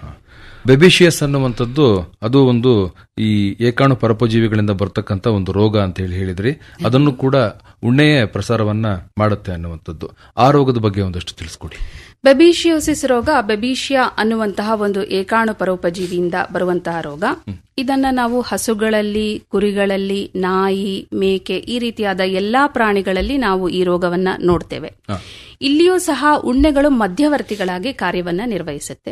ಬೆಬಿಷಿಯಸ್ ಅನ್ನುವಂಥದ್ದು ಅದು ಒಂದು ಈ ಏಕಾಣು ಪರಪಜೀವಿಗಳಿಂದ ಬರ್ತಕ್ಕಂಥ ಒಂದು ರೋಗ ಅಂತ ಹೇಳಿ ಹೇಳಿದ್ರಿ ಅದನ್ನು ಕೂಡ ಉಣ್ಣೆಯೇ ಪ್ರಸಾರವನ್ನ ಮಾಡುತ್ತೆ ಅನ್ನುವಂಥದ್ದು ಆ ರೋಗದ ಬಗ್ಗೆ ಒಂದಷ್ಟು ತಿಳಿಸ್ಕೊಡಿ ಬೆಬಿಷಿಯೋಸಿಸ್ ರೋಗ ಬೆಬಿಷಿಯಾ ಅನ್ನುವಂತಹ ಒಂದು ಏಕಾಣು ಪರೋಪಜೀವಿಯಿಂದ ಬರುವಂತಹ ರೋಗ ಇದನ್ನ ನಾವು ಹಸುಗಳಲ್ಲಿ ಕುರಿಗಳಲ್ಲಿ ನಾಯಿ ಮೇಕೆ ಈ ರೀತಿಯಾದ ಎಲ್ಲಾ ಪ್ರಾಣಿಗಳಲ್ಲಿ ನಾವು ಈ ರೋಗವನ್ನ ನೋಡ್ತೇವೆ ಇಲ್ಲಿಯೂ ಸಹ ಉಣ್ಣೆಗಳು ಮಧ್ಯವರ್ತಿಗಳಾಗಿ ಕಾರ್ಯವನ್ನ ನಿರ್ವಹಿಸುತ್ತೆ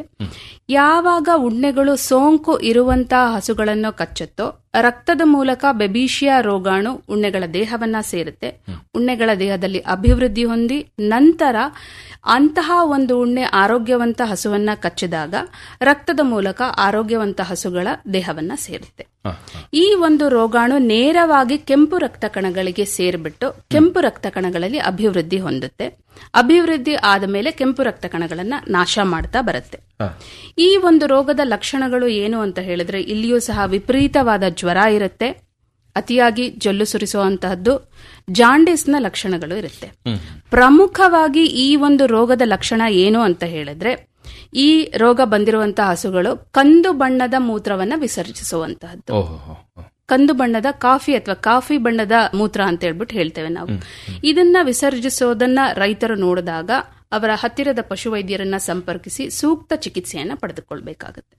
ಯಾವಾಗ ಉಣ್ಣೆಗಳು ಸೋಂಕು ಇರುವಂತಹ ಹಸುಗಳನ್ನು ಕಚ್ಚುತ್ತೋ ರಕ್ತದ ಮೂಲಕ ಬೆಬೀಷಿಯಾ ರೋಗಾಣು ಉಣ್ಣೆಗಳ ದೇಹವನ್ನ ಸೇರುತ್ತೆ ಉಣ್ಣೆಗಳ ದೇಹದಲ್ಲಿ ಅಭಿವೃದ್ಧಿ ಹೊಂದಿ ನಂತರ ಅಂತಹ ಒಂದು ಉಣ್ಣೆ ಆರೋಗ್ಯವಂತ ಹಸುವನ್ನ ಕಚ್ಚಿದಾಗ ರಕ್ತದ ಮೂಲಕ ಆರೋಗ್ಯವಂತ ಹಸುಗಳ ದೇಹವನ್ನ ಸೇರುತ್ತೆ ಈ ಒಂದು ರೋಗಾಣು ನೇರವಾಗಿ ಕೆಂಪು ರಕ್ತ ಕಣಗಳಿಗೆ ಸೇರಿಬಿಟ್ಟು ಕೆಂಪು ರಕ್ತ ಕಣಗಳಲ್ಲಿ ಅಭಿವೃದ್ಧಿ ಹೊಂದುತ್ತೆ ಅಭಿವೃದ್ಧಿ ಆದ ಮೇಲೆ ಕೆಂಪು ರಕ್ತ ಕಣಗಳನ್ನ ನಾಶ ಮಾಡ್ತಾ ಬರುತ್ತೆ ಈ ಒಂದು ರೋಗದ ಲಕ್ಷಣಗಳು ಏನು ಅಂತ ಹೇಳಿದ್ರೆ ಇಲ್ಲಿಯೂ ಸಹ ವಿಪರೀತವಾದ ಜ್ವರ ಇರುತ್ತೆ ಅತಿಯಾಗಿ ಜೊಲ್ಲು ಸುರಿಸುವಂತಹದ್ದು ಜಾಂಡಿಸ್ನ ಲಕ್ಷಣಗಳು ಇರುತ್ತೆ ಪ್ರಮುಖವಾಗಿ ಈ ಒಂದು ರೋಗದ ಲಕ್ಷಣ ಏನು ಅಂತ ಹೇಳಿದ್ರೆ ಈ ರೋಗ ಬಂದಿರುವಂತಹ ಹಸುಗಳು ಕಂದು ಬಣ್ಣದ ಮೂತ್ರವನ್ನ ವಿಸರ್ಜಿಸುವಂತಹದ್ದು ಓಹೋ ಕಂದು ಬಣ್ಣದ ಕಾಫಿ ಅಥವಾ ಕಾಫಿ ಬಣ್ಣದ ಮೂತ್ರ ಅಂತ ಹೇಳ್ಬಿಟ್ಟು ಹೇಳ್ತೇವೆ ನಾವು ಇದನ್ನ ವಿಸರ್ಜಿಸೋದನ್ನ ರೈತರು ನೋಡಿದಾಗ ಅವರ ಹತ್ತಿರದ ಪಶುವೈದ್ಯರನ್ನ ಸಂಪರ್ಕಿಸಿ ಸೂಕ್ತ ಚಿಕಿತ್ಸೆಯನ್ನ ಪಡೆದುಕೊಳ್ಬೇಕಾಗುತ್ತೆ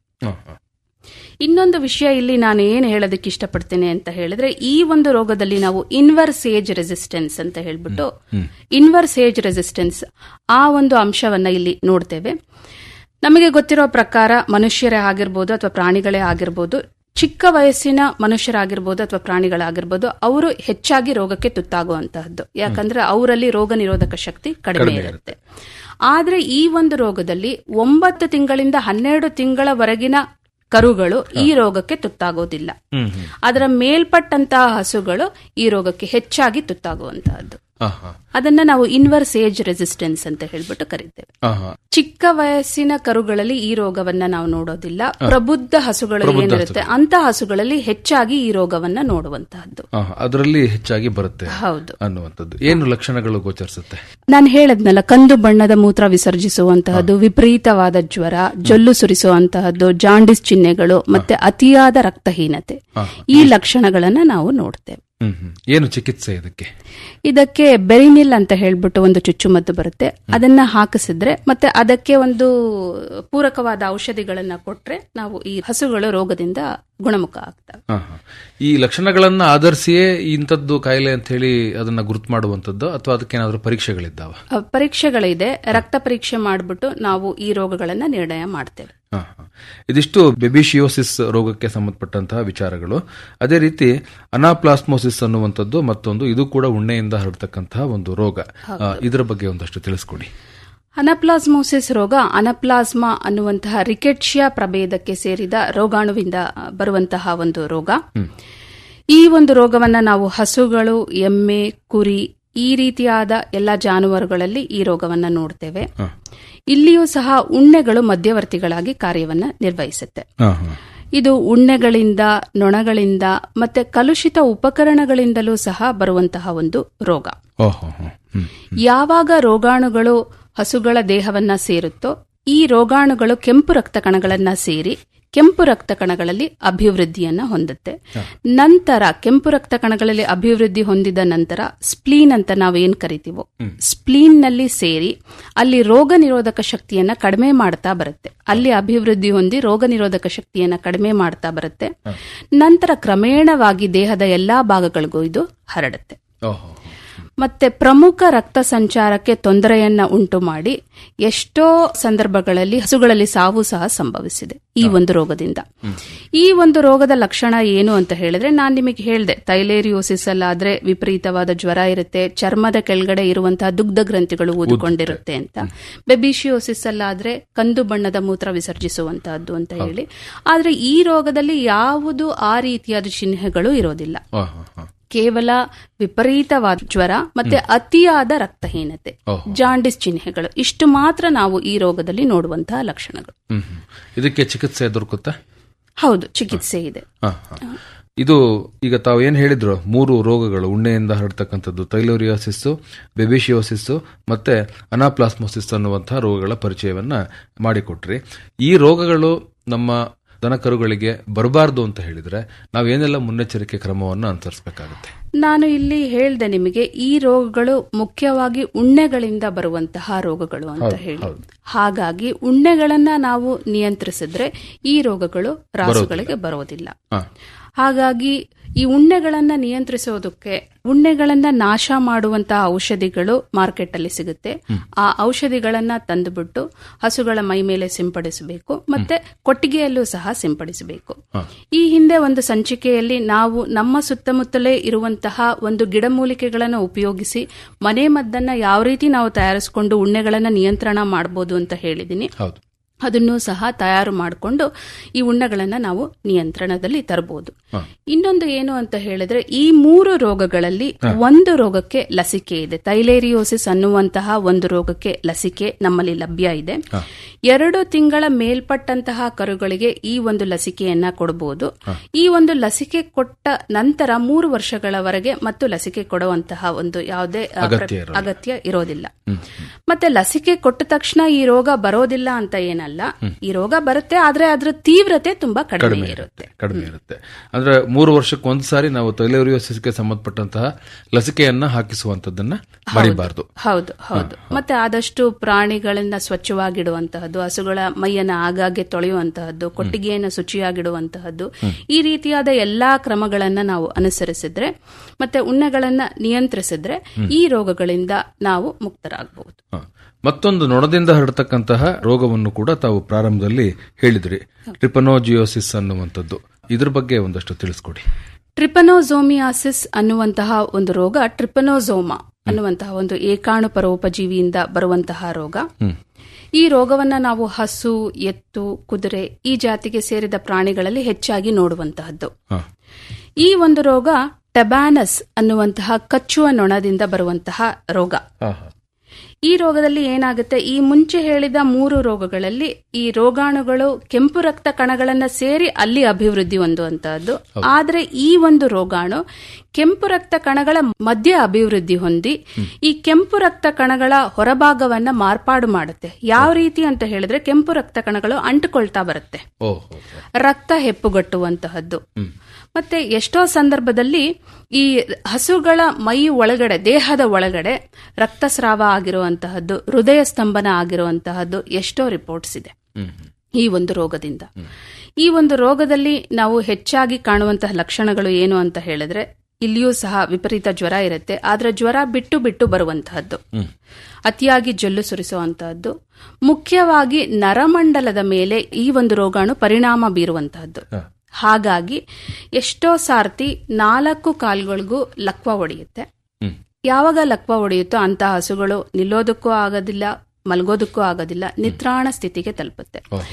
ಇನ್ನೊಂದು ವಿಷಯ ಇಲ್ಲಿ ನಾನು ಏನು ಹೇಳೋದಕ್ಕೆ ಇಷ್ಟಪಡ್ತೇನೆ ಅಂತ ಹೇಳಿದ್ರೆ ಈ ಒಂದು ರೋಗದಲ್ಲಿ ನಾವು ಇನ್ವರ್ಸ್ ಏಜ್ ರೆಸಿಸ್ಟೆನ್ಸ್ ಅಂತ ಹೇಳ್ಬಿಟ್ಟು ಇನ್ವರ್ಸ್ ಏಜ್ ರೆಸಿಸ್ಟೆನ್ಸ್ ಆ ಒಂದು ಅಂಶವನ್ನ ಇಲ್ಲಿ ನೋಡ್ತೇವೆ ನಮಗೆ ಗೊತ್ತಿರೋ ಪ್ರಕಾರ ಮನುಷ್ಯರೇ ಆಗಿರ್ಬೋದು ಅಥವಾ ಪ್ರಾಣಿಗಳೇ ಆಗಿರ್ಬೋದು ಚಿಕ್ಕ ವಯಸ್ಸಿನ ಮನುಷ್ಯರಾಗಿರ್ಬೋದು ಅಥವಾ ಪ್ರಾಣಿಗಳಾಗಿರ್ಬೋದು ಅವರು ಹೆಚ್ಚಾಗಿ ರೋಗಕ್ಕೆ ತುತ್ತಾಗುವಂತಹದ್ದು ಯಾಕಂದ್ರೆ ಅವರಲ್ಲಿ ರೋಗ ನಿರೋಧಕ ಶಕ್ತಿ ಕಡಿಮೆ ಕಡಿಮೆ ಇರುತ್ತೆ ಆದ್ರೆ ಈ ಒಂದು ರೋಗದಲ್ಲಿ ಒಂಬತ್ತು ತಿಂಗಳಿಂದ ಹನ್ನೆರಡು ತಿಂಗಳವರೆಗಿನ ಕರುಗಳು ಈ ರೋಗಕ್ಕೆ ತುತ್ತಾಗೋದಿಲ್ಲ ಹ್ಮ್ ಹ್ಮ್ ಅದರ ಮೇಲ್ಪಟ್ಟಂತಹ ಹಸುಗಳು ಈ ರೋಗಕ್ಕೆ ಹೆಚ್ಚಾಗಿ ತುತ್ತಾಗುವಂತಹದ್ದು ಆಹಾ. ಅದನ್ನ ನಾವು ಇನ್ವರ್ಸ್ ಏಜ್ ರೆಸಿಸ್ಟೆನ್ಸ್ ಅಂತ ಹೇಳ್ಬಿಟ್ಟು ಕರಿತೇವೆ ಆಹಾ. ಚಿಕ್ಕ ವಯಸ್ಸಿನ ಕರುಗಳಲ್ಲಿ ಈ ರೋಗವನ್ನ ನಾವು ನೋಡೋದಿಲ್ಲ ಪ್ರಬುದ್ಧ ಹಸುಗಳು ಪ್ರಬುದ್ಧ ಏನಿರುತ್ತೆ ಅಂತ ಹಸುಗಳಲ್ಲಿ ಹೆಚ್ಚಾಗಿ ಈ ರೋಗವನ್ನ ನೋಡುವಂತಹದ್ದು ಆಹಾ. ಅದರಲ್ಲಿ ಹೆಚ್ಚಾಗಿ ಬರುತ್ತೆ ಹೌದು ಅನ್ನುವಂಥದ್ದು ಏನು ಲಕ್ಷಣಗಳು ಗೋಚರಿಸುತ್ತೆ ನಾನು ಹೇಳದ್ನಲ್ಲ ಕಂದು ಬಣ್ಣದ ಮೂತ್ರ ವಿಸರ್ಜಿಸುವಂತಹದ್ದು ವಿಪರೀತವಾದ ಜ್ವರ ಜೊಲ್ಲು ಸುರಿಸುವಂತಹದ್ದು ಜಾಂಡಿಸ್ ಚಿಹ್ನೆಗಳು ಮತ್ತೆ ಅತಿಯಾದ ರಕ್ತಹೀನತೆ ಈ ಲಕ್ಷಣಗಳನ್ನ ನಾವು ನೋಡ್ತೇವೆ ಹ್ಮ್ ಹ್ಮ್ ಏನು ಚಿಕಿತ್ಸೆ ಇದಕ್ಕೆ ಇದಕ್ಕೆ ಬೆರಿನಿಲ್ ಅಂತ ಹೇಳ್ಬಿಟ್ಟು ಒಂದು ಚುಚ್ಚುಮದ್ದು ಬರುತ್ತೆ ಅದನ್ನ ಹಾಕಿಸಿದ್ರೆ ಮತ್ತೆ ಅದಕ್ಕೆ ಒಂದು ಪೂರಕವಾದ ಔಷಧಿಗಳನ್ನ ಕೊಟ್ರೆ ನಾವು ಈ ಹಸುಗಳು ರೋಗದಿಂದ ಗುಣಮುಖ ಆಗ್ತವೆ ಆಹಾ. ಈ ಲಕ್ಷಣಗಳನ್ನ ಆಧರಿಸಿಯೇ ಇಂಥದ್ದು ಕಾಯಿಲೆ ಅಂತ ಹೇಳಿ ಅದನ್ನ ಗುರುತು ಮಾಡುವಂಥದ್ದು ಅಥವಾ ಅದಕ್ಕೇನಾದ್ರೂ ಪರೀಕ್ಷೆಗಳಿದ್ದಾವ ಅ, ಪರೀಕ್ಷೆಗಳಿದೆ ರಕ್ತ ಪರೀಕ್ಷೆ ಮಾಡಿಬಿಟ್ಟು ನಾವು ಈ ರೋಗಗಳನ್ನ ನಿರ್ಣಯ ಮಾಡ್ತೇವೆ ಆಹಾ. ಇದಿಷ್ಟು ಬೆಬಿಶಿಯೋಸಿಸ್ ರೋಗಕ್ಕೆ ಸಂಬಂಧಪಟ್ಟಂತಹ ವಿಚಾರಗಳು ಅದೇ ರೀತಿ ಅನಾಪ್ಲಾಸ್ಮೋಸಿಸ್ ಅನ್ನುವಂಥದ್ದು ಮತ್ತೊಂದು ಇದು ಕೂಡ ಉಣ್ಣೆಯಿಂದ ಹರಡ್ತಕ್ಕಂತಹ ಒಂದು ರೋಗ ಆ, ಇದರ ಬಗ್ಗೆ ಒಂದಷ್ಟು ತಿಳಿಸ್ಕೊಡಿ ಅನಪ್ಲಾಸ್ಮೋಸಿಸ್ ರೋಗ ಅನಪ್ಲಾಸ್ಮಾ ಅನ್ನುವಂತಹ ರಿಕೆಟ್ಷಿಯಾ ಪ್ರಭೇದಕ್ಕೆ ಸೇರಿದ ರೋಗಾಣುವಿಂದ ಬರುವಂತಹ ಒಂದು ರೋಗ ಈ ಒಂದು ರೋಗವನ್ನ ನಾವು ಹಸುಗಳು ಎಮ್ಮೆ ಕುರಿ ಈ ರೀತಿಯಾದ ಎಲ್ಲ ಜಾನುವಾರುಗಳಲ್ಲಿ ಈ ರೋಗವನ್ನ ನೋಡ್ತೇವೆ ಇಲ್ಲಿಯೂ ಸಹ ಉಣ್ಣೆಗಳು ಮಧ್ಯವರ್ತಿಗಳಾಗಿ ಕಾರ್ಯವನ್ನ ನಿರ್ವಹಿಸುತ್ತೆ ಇದು ಉಣ್ಣೆಗಳಿಂದ ನೊಣಗಳಿಂದ ಮತ್ತೆ ಕಲುಷಿತ ಉಪಕರಣಗಳಿಂದಲೂ ಸಹ ಬರುವಂತಹ ಒಂದು ರೋಗ ಓಹೋ ಹೋ. ಹ್ಮ್. ಯಾವಾಗ ರೋಗಾಣುಗಳು ಹಸುಗಳ ದೇಹವನ್ನ ಸೇರುತ್ತೋ ಈ ರೋಗಾಣುಗಳು ಕೆಂಪು ರಕ್ತ ಕಣಗಳನ್ನ ಸೇರಿ ಕೆಂಪು ರಕ್ತ ಕಣಗಳಲ್ಲಿ ಅಭಿವೃದ್ಧಿಯನ್ನ ಹೊಂದುತ್ತೆ ನಂತರ ಕೆಂಪು ರಕ್ತ ಕಣಗಳಲ್ಲಿ ಅಭಿವೃದ್ಧಿ ಹೊಂದಿದ ನಂತರ ಸ್ಪ್ಲೀನ್ ಅಂತ ನಾವು ಏನ್ ಕರಿತೀವೋ ಸ್ಪ್ಲೀನ್ ನಲ್ಲಿ ಸೇರಿ ಅಲ್ಲಿ ರೋಗ ನಿರೋಧಕ ಶಕ್ತಿಯನ್ನ ಕಡಿಮೆ ಮಾಡ್ತಾ ಬರುತ್ತೆ ಅಲ್ಲಿ ಅಭಿವೃದ್ಧಿ ಹೊಂದಿ ರೋಗ ನಿರೋಧಕ ಶಕ್ತಿಯನ್ನ ಕಡಿಮೆ ಮಾಡ್ತಾ ಬರುತ್ತೆ ನಂತರ ಕ್ರಮೇಣವಾಗಿ ದೇಹದ ಎಲ್ಲಾ ಭಾಗಗಳಿಗೂ ಇದು ಹರಡುತ್ತೆ ಓಹೋ ಮತ್ತೆ ಪ್ರಮುಖ ರಕ್ತ ಸಂಚಾರಕ್ಕೆ ತೊಂದರೆಯನ್ನ ಉಂಟು ಮಾಡಿ ಎಷ್ಟೋ ಸಂದರ್ಭಗಳಲ್ಲಿ ಹಸುಗಳಲ್ಲಿ ಸಾವು ಸಹ ಸಂಭವಿಸಿದೆ ಈ ಒಂದು ರೋಗದಿಂದ ಈ ಒಂದು ರೋಗದ ಲಕ್ಷಣ ಏನು ಅಂತ ಹೇಳಿದ್ರೆ ನಾನ್ ನಿಮಗೆ ಹೇಳಿದೆ ತೈಲೇರಿಯೋಸಿಸ್ ಅಲ್ಲಾದ್ರೆ ವಿಪರೀತವಾದ ಜ್ವರ ಇರುತ್ತೆ ಚರ್ಮದ ಕೆಳಗಡೆ ಇರುವಂತಹ ದುಗ್ಧ ಗ್ರಂಥಿಗಳು ಊದಿಕೊಂಡಿರುತ್ತೆ ಅಂತ ಬೆಬಿಶಿಯೋಸಿಸ್ ಅಲ್ಲಾದ್ರೆ ಕಂದು ಬಣ್ಣದ ಮೂತ್ರ ವಿಸರ್ಜಿಸುವಂತಹದ್ದು ಅಂತ ಹೇಳಿ ಆದ್ರೆ ಈ ರೋಗದಲ್ಲಿ ಯಾವುದು ಆ ರೀತಿಯಾದ ಚಿಹ್ನೆಗಳು ಇರೋದಿಲ್ಲ ಓಹೋ ಹೋ. ಕೇವಲ ವಿಪರೀತವಾದ ಜ್ವರ ಮತ್ತೆ ಅತಿಯಾದ ರಕ್ತಹೀನತೆ ಓಹೋ. ಜಾಂಡಿಸ್ ಚಿಹ್ನೆಗಳು ಇಷ್ಟು ಮಾತ್ರ ನಾವು ಈ ರೋಗದಲ್ಲಿ ನೋಡುವಂತಹ ಲಕ್ಷಣಗಳು ಹ್ಮ್ ಹ್ಮ್. ಇದಕ್ಕೆ ಚಿಕಿತ್ಸೆ ದೊರಕುತ್ತಾ ಹೌದು ಚಿಕಿತ್ಸೆ ಇದೆ ಹ, ಹ. ಇದು ಈಗ ತಾವು ಏನ್ ಹೇಳಿದ್ರು ಮೂರು ರೋಗಗಳು ಉಣ್ಣೆಯಿಂದ ಹರಡ್ತಕ್ಕಂಥದ್ದು ತೈಲೋರಿಯೋಸಿಸ್ ಬೆಬಿಶಿಯೋಸಿಸ್ ಮತ್ತೆ ಅನಾಪ್ಲಾಸ್ಮೋಸಿಸ್ ಅನ್ನುವಂತಹ ರೋಗಗಳ ಪರಿಚಯವನ್ನ ಮಾಡಿಕೊಟ್ರಿ ಈ ರೋಗಗಳು ನಮ್ಮ ದನಕರುಗಳಿಗೆ ಬರಬಾರ್ದು ಅಂತ ಹೇಳಿದ್ರೆ ನಾವೇನೆಲ್ಲ ಮುನ್ನೆಚ್ಚರಿಕೆ ಕ್ರಮವನ್ನು ಅನುಸರಿಸಬೇಕಾಗುತ್ತೆ ನಾನು ಇಲ್ಲಿ ಹೇಳ್ದೆ ನಿಮಗೆ ಈ ರೋಗಗಳು ಮುಖ್ಯವಾಗಿ ಉಣ್ಣೆಗಳಿಂದ ಬರುವಂತಹ ರೋಗಗಳು ಅಂತ ಹೌದು, ಹೇಳಿ ಹೌದು. ಹಾಗಾಗಿ ಉಣ್ಣೆಗಳನ್ನ ನಾವು ನಿಯಂತ್ರಿಸಿದ್ರೆ ಈ ರೋಗಗಳು ರಾಸುಗಳಿಗೆ ಬರೋದಿಲ್ಲ ಹ. ಹಾಗಾಗಿ ಈ ಉಣ್ಣೆಗಳನ್ನ ನಿಯಂತ್ರಿಸೋದಕ್ಕೆ ಉಣ್ಣೆಗಳನ್ನ ನಾಶ ಮಾಡುವಂತಹ ಔಷಧಿಗಳು ಮಾರ್ಕೆಟ್ ಅಲ್ಲಿ ಸಿಗುತ್ತೆ ಆ ಔಷಧಿಗಳನ್ನ ತಂದುಬಿಟ್ಟು ಹಸುಗಳ ಮೈ ಮೇಲೆ ಸಿಂಪಡಿಸಬೇಕು ಮತ್ತೆ ಕೊಟ್ಟಿಗೆಯಲ್ಲೂ ಸಹ ಸಿಂಪಡಿಸಬೇಕು ಈ ಹಿಂದೆ ಒಂದು ಸಂಚಿಕೆಯಲ್ಲಿ ನಾವು ನಮ್ಮ ಸುತ್ತಮುತ್ತಲೇ ಇರುವಂತಹ ಒಂದು ಗಿಡಮೂಲಿಕೆಗಳನ್ನು ಉಪಯೋಗಿಸಿ ಮನೆ ಮದ್ದನ್ನ ಯಾವ ರೀತಿ ನಾವು ತಯಾರಿಸಿಕೊಂಡು ಉಣ್ಣೆಗಳನ್ನ ನಿಯಂತ್ರಣ ಮಾಡಬಹುದು ಅಂತ ಹೇಳಿದೀನಿ ಹೌದು ಅದನ್ನು ಸಹ ತಯಾರು ಮಾಡಿಕೊಂಡು ಈ ಉಣ್ಣೆಗಳನ್ನ ನಾವು ನಿಯಂತ್ರಣದಲ್ಲಿ ತರಬಹುದು ಇನ್ನೊಂದು ಏನು ಅಂತ ಹೇಳಿದ್ರೆ ಈ ಮೂರು ರೋಗಗಳಲ್ಲಿ ಒಂದು ರೋಗಕ್ಕೆ ಲಸಿಕೆ ಇದೆ ತೈಲೇರಿಯೋಸಿಸ್ ಅನ್ನುವಂತಹ ಒಂದು ರೋಗಕ್ಕೆ ಲಸಿಕೆ ನಮ್ಮಲ್ಲಿ ಲಭ್ಯ ಇದೆ ಎರಡು ತಿಂಗಳ ಮೇಲ್ಪಟ್ಟಂತಹ ಕರುಗಳಿಗೆ ಈ ಒಂದು ಲಸಿಕೆಯನ್ನ ಕೊಡಬಹುದು ಈ ಒಂದು ಲಸಿಕೆ ಕೊಟ್ಟ ನಂತರ ಮೂರು ವರ್ಷಗಳವರೆಗೆ ಮತ್ತು ಲಸಿಕೆ ಕೊಡುವಂತಹ ಒಂದು ಯಾವುದೇ ಆ, ಪ್ರ- ಅಗತ್ಯ ಇರೋದಿಲ್ಲ. ಅಗತ್ಯ ಇರೋದಿಲ್ಲ ಮತ್ತೆ ಲಸಿಕೆ ಕೊಟ್ಟ ತಕ್ಷಣ ಈ ರೋಗ ಬರೋದಿಲ್ಲ ಅಂತ ಏನಲ್ಲ ಈ ರೋಗ ಬರುತ್ತೆ ಆದ್ರೆ ಅದರ ತೀವ್ರತೆ ತುಂಬಾ ಕಡಿಮೆ ಕಡಿಮೆ ಇರುತ್ತೆ ಇರುತ್ತೆ ಕಡಿಮೆ ಇರುತ್ತೆ ಅಂದ್ರೆ ಮೂರು ವರ್ಷಕ್ಕೆ ಒಂದು ಸಾರಿ ನಾವು ತೈಲೋರಿಯೋಸಿಸ್ಗೆ ಸಂಬಂಧಪಟ್ಟಂತಹ ಲಸಿಕೆಯನ್ನ ಹಾಕಿಸುವಂತದ್ದನ್ನ ಮರಿಬಾರದು ಹೌದು ಹೌದು ಮತ್ತೆ ಆದಷ್ಟು ಪ್ರಾಣಿಗಳನ್ನ ಸ್ವಚ್ಛವಾಗಿಡುವಂತಹದ್ದು ಹಸುಗಳ ಮೈಯನ್ನ ಆಗಾಗ್ಗೆ ತೊಳೆಯುವಂತಹದ್ದು ಕೊಟ್ಟಿಗೆಯನ್ನು ಶುಚಿಯಾಗಿಡುವಂತಹದ್ದು ಈ ರೀತಿಯಾದ ಎಲ್ಲಾ ಕ್ರಮಗಳನ್ನ ನಾವು ಅನುಸರಿಸಿದ್ರೆ ಮತ್ತೆ ಉಣ್ಣೆಗಳನ್ನ ನಿಯಂತ್ರಿಸಿದ್ರೆ ಈ ರೋಗಗಳಿಂದ ನಾವು ಮುಕ್ತರಾಗಬಹುದು ಹ. ಮತ್ತೊಂದು ನೊಣದಿಂದ ಹರಡತಕ್ಕಂತಹ ರೋಗವನ್ನು ಕೂಡ ತಾವು ಪ್ರಾರಂಭದಲ್ಲಿ ಹೇಳಿದ್ರಿ ಟ್ರಿಪನೋಜಿಯೋಸಿಸ್ ಅನ್ನುವಂಥದ್ದು ಇದ್ರ ಬಗ್ಗೆ ಒಂದಷ್ಟು ತಿಳಿಸ್ಕೊಡಿ ಟ್ರಿಪನೋಸೋಮಿಯಾಸಿಸ್ ಅನ್ನುವಂತಹ ಒಂದು ರೋಗ ಟ್ರಿಪನೋಸೋಮಾ ಅನ್ನುವಂತಹ ಒಂದು ಏಕಾಣು ಪರೋಪಜೀವಿಯಿಂದ ಬರುವಂತಹ ರೋಗ ಈ ರೋಗವನ್ನ ನಾವು ಹಸು ಎತ್ತು ಕುದುರೆ ಈ ಜಾತಿಗೆ ಸೇರಿದ ಪ್ರಾಣಿಗಳಲ್ಲಿ ಹೆಚ್ಚಾಗಿ ನೋಡುವಂತಹದ್ದು ಹ. ಈ ಒಂದು ರೋಗ ಟೆಬಾನಸ್ ಅನ್ನುವಂತಹ ಕಚ್ಚುವ ನೊಣದಿಂದ ಬರುವಂತಹ ರೋಗ ಈ ರೋಗದಲ್ಲಿ ಏನಾಗುತ್ತೆ ಈ ಮುಂಚೆ ಹೇಳಿದ ಮೂರು ರೋಗಗಳಲ್ಲಿ ಈ ರೋಗಾಣುಗಳು ಕೆಂಪು ರಕ್ತ ಕಣಗಳನ್ನ ಸೇರಿ ಅಲ್ಲಿ ಅಭಿವೃದ್ಧಿ ಹೊಂದುವಂತಹದ್ದು ಆದ್ರೆ ಈ ಒಂದು ರೋಗಾಣು ಕೆಂಪು ರಕ್ತ ಕಣಗಳ ಮಧ್ಯ ಅಭಿವೃದ್ಧಿ ಹೊಂದಿ ಈ ಕೆಂಪು ರಕ್ತ ಕಣಗಳ ಹೊರಭಾಗವನ್ನ ಮಾರ್ಪಾಡು ಮಾಡುತ್ತೆ ಯಾವ ರೀತಿ ಅಂತ ಹೇಳಿದ್ರೆ ಕೆಂಪು ರಕ್ತ ಕಣಗಳು ಅಂಟುಕೊಳ್ತಾ ಬರುತ್ತೆ ಓಹೋ ರಕ್ತ ಹೆಪ್ಪುಗಟ್ಟುವಂತಹದ್ದು ಮತ್ತೆ ಎಷ್ಟೋ ಸಂದರ್ಭದಲ್ಲಿ ಈ ಹಸುಗಳ ಮೈ ಒಳಗಡೆ ದೇಹದ ಒಳಗಡೆ ರಕ್ತಸ್ರಾವ ಆಗಿರುವಂತಹದ್ದು ಹೃದಯ ಸ್ತಂಭನ ಆಗಿರುವಂತಹದ್ದು ಎಷ್ಟೋ ರಿಪೋರ್ಟ್ಸ್ ಇದೆ ಈ ಒಂದು ರೋಗದಿಂದ ಈ ಒಂದು ರೋಗದಲ್ಲಿ ನಾವು ಹೆಚ್ಚಾಗಿ ಕಾಣುವಂತಹ ಲಕ್ಷಣಗಳು ಏನು ಅಂತ ಹೇಳಿದ್ರೆ ಇಲ್ಲಿಯೂ ಸಹ ವಿಪರೀತ ಜ್ವರ ಇರುತ್ತೆ ಆದ್ರೆ ಜ್ವರ ಬಿಟ್ಟು ಬಿಟ್ಟು ಬರುವಂತಹದ್ದು ಅತಿಯಾಗಿ ಜೊಲ್ಲು ಸುರಿಸುವಂತಹದ್ದು ಮುಖ್ಯವಾಗಿ ನರಮಂಡಲದ ಮೇಲೆ ಈ ಒಂದು ರೋಗಾಣು ಪರಿಣಾಮ ಬೀರುವಂತಹದ್ದು ಹಾಗಾಗಿ ಎಷ್ಟೋ ಸಾರ್ತಿ ನಾಲ್ಕು ಕಾಲುಗಳಿಗೂ ಲಕ್ವ ಹೊಡೆಯುತ್ತೆ ಯಾವಾಗ ಲಕ್ವ ಹೊಡೆಯುತ್ತೋ ಅಂತಹ ಹಸುಗಳು ನಿಲ್ಲೋದಕ್ಕೂ ಆಗೋದಿಲ್ಲ ಮಲ್ಗೋದಕ್ಕೂ ಆಗೋದಿಲ್ಲ ನಿತ್ರಾಣ ಸ್ಥಿತಿಗೆ ತಲುಪುತ್ತೆ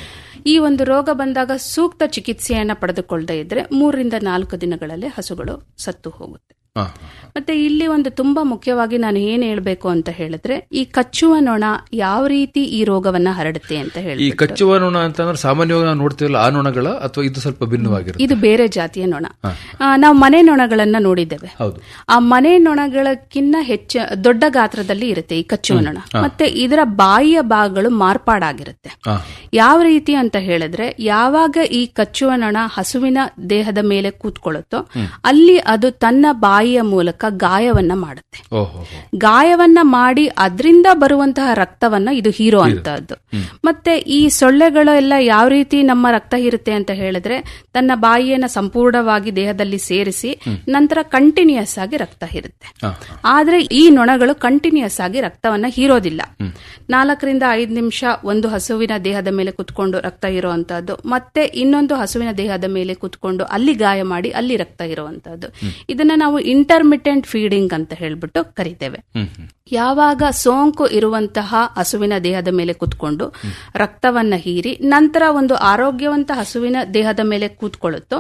ಈ ಒಂದು ರೋಗ ಬಂದಾಗ ಸೂಕ್ತ ಚಿಕಿತ್ಸೆಯನ್ನ ಪಡೆದುಕೊಳ್ಳದೆ ಇದ್ರೆ ಮೂರರಿಂದ ನಾಲ್ಕು ದಿನಗಳಲ್ಲಿ ಹಸುಗಳು ಸತ್ತು ಹೋಗುತ್ತೆ ಹಾ. ಮತ್ತೆ ಇಲ್ಲಿ ಒಂದು ತುಂಬಾ ಮುಖ್ಯವಾಗಿ ನಾನು ಏನ್ ಹೇಳ್ಬೇಕು ಅಂತ ಹೇಳಿದ್ರೆ ಈ ಕಚ್ಚುವ ನೊಣ ಯಾವ ರೀತಿ ಈ ರೋಗವನ್ನ ಹರಡುತ್ತೆ ಅಂತ ಈ ಹೇಳಿ ಕಚ್ಚುವ ನೊಣ ಅಂತಂದ್ರೆ ಸಾಮಾನ್ಯವಾಗಿ ನಾವು ನೋಡ್ತೀವಲ್ಲ ಆ ನೊಣಗಳ ಅಥವಾ ಇದು ಸ್ವಲ್ಪ ಭಿನ್ನವಾಗಿರುತ್ತೆ ಇದು ಬೇರೆ ಜಾತಿಯ ನೊಣ ಹಾ. ಆ, ನಾವು ಮನೆ ನೊಣಗಳನ್ನ ನೋಡಿದ್ದೇವೆ ಹೌದು ಆ ಮನೆ ನೊಣಗಳಕ್ಕಿನ್ನ ಹೆಚ್ಚ ದೊಡ್ಡ ಗಾತ್ರದಲ್ಲಿ ಇರುತ್ತೆ ಈ ಕಚ್ಚುವ ಹ್ಮ್. ನೊಣ ಹಾ. ಮತ್ತೆ ಇದರ ಬಾಯಿಯ ಭಾಗಗಳು ಮಾರ್ಪಾಡಾಗಿರುತ್ತೆ ಹಾ. ಯಾವ ರೀತಿ ಅಂತ ಹೇಳಿದ್ರೆ ಯಾವಾಗ ಈ ಕಚ್ಚುವ ನೊಣ ಹಸುವಿನ ದೇಹದ ಮೇಲೆ ಕೂತ್ಕೊಳ್ಳುತ್ತೋ ಹ್ಮ್. ಅಲ್ಲಿ ಅದು ತನ್ನ ಬಾಯಿಯ ಮೂಲಕ ಗಾಯವನ್ನ ಮಾಡುತ್ತೆ ಓಹೋ ಗಾಯವನ್ನ ಮಾಡಿ ಅದರಿಂದ ಬರುವಂತಹ ರಕ್ತವನ್ನ ಇದು ಹೀರೋ ಅಂತದ್ದು ಮತ್ತೆ ಈ ಸೊಳ್ಳೆಗಳು ಎಲ್ಲ ಯಾವ ರೀತಿ ನಮ್ಮ ರಕ್ತ ಹೀರುತ್ತೆ ಅಂತ ಹೇಳಿದ್ರೆ ತನ್ನ ಬಾಯಿಯನ್ನ ಸಂಪೂರ್ಣವಾಗಿ ದೇಹದಲ್ಲಿ ಸೇರಿಸಿ ನಂತರ ಕಂಟಿನ್ಯೂಸ್ ಆಗಿ ರಕ್ತ ಹೀರುತ್ತೆ ಆದ್ರೆ ಈ ನೊಣಗಳು ಕಂಟಿನ್ಯೂಸ್ ಆಗಿ ರಕ್ತವನ್ನ ಹೀರೋದಿಲ್ಲ ನಾಲ್ಕರಿಂದ ಐದು ನಿಮಿಷ ಒಂದು ಹಸುವಿನ ದೇಹದ ಮೇಲೆ ಕುತ್ಕೊಂಡು ರಕ್ತ ಇರುವಂತಹದ್ದು ಮತ್ತೆ ಇನ್ನೊಂದು ಹಸುವಿನ ದೇಹದ ಮೇಲೆ ಕುತ್ಕೊಂಡು ಅಲ್ಲಿ ಗಾಯ ಮಾಡಿ ಅಲ್ಲಿ ರಕ್ತ ಇರುವಂತಹದ್ದು ಇದನ್ನ ನಾವು ಇಂಟರ್ಮಿಟೆಂಟ್ ಫೀಡಿಂಗ್ ಅಂತ ಹೇಳ್ಬಿಟ್ಟು ಕರಿತೇವೆ ಯಾವಾಗ ಸೋಂಕು ಇರುವಂತಹ ಹಸುವಿನ ದೇಹದ ಮೇಲೆ ಕೂತ್ಕೊಂಡು ರಕ್ತವನ್ನ ಹೀರಿ ನಂತರ ಒಂದು ಆರೋಗ್ಯವಂತ ಹಸುವಿನ ದೇಹದ ಮೇಲೆ ಕೂತ್ಕೊಳ್ಳುತ್ತೋ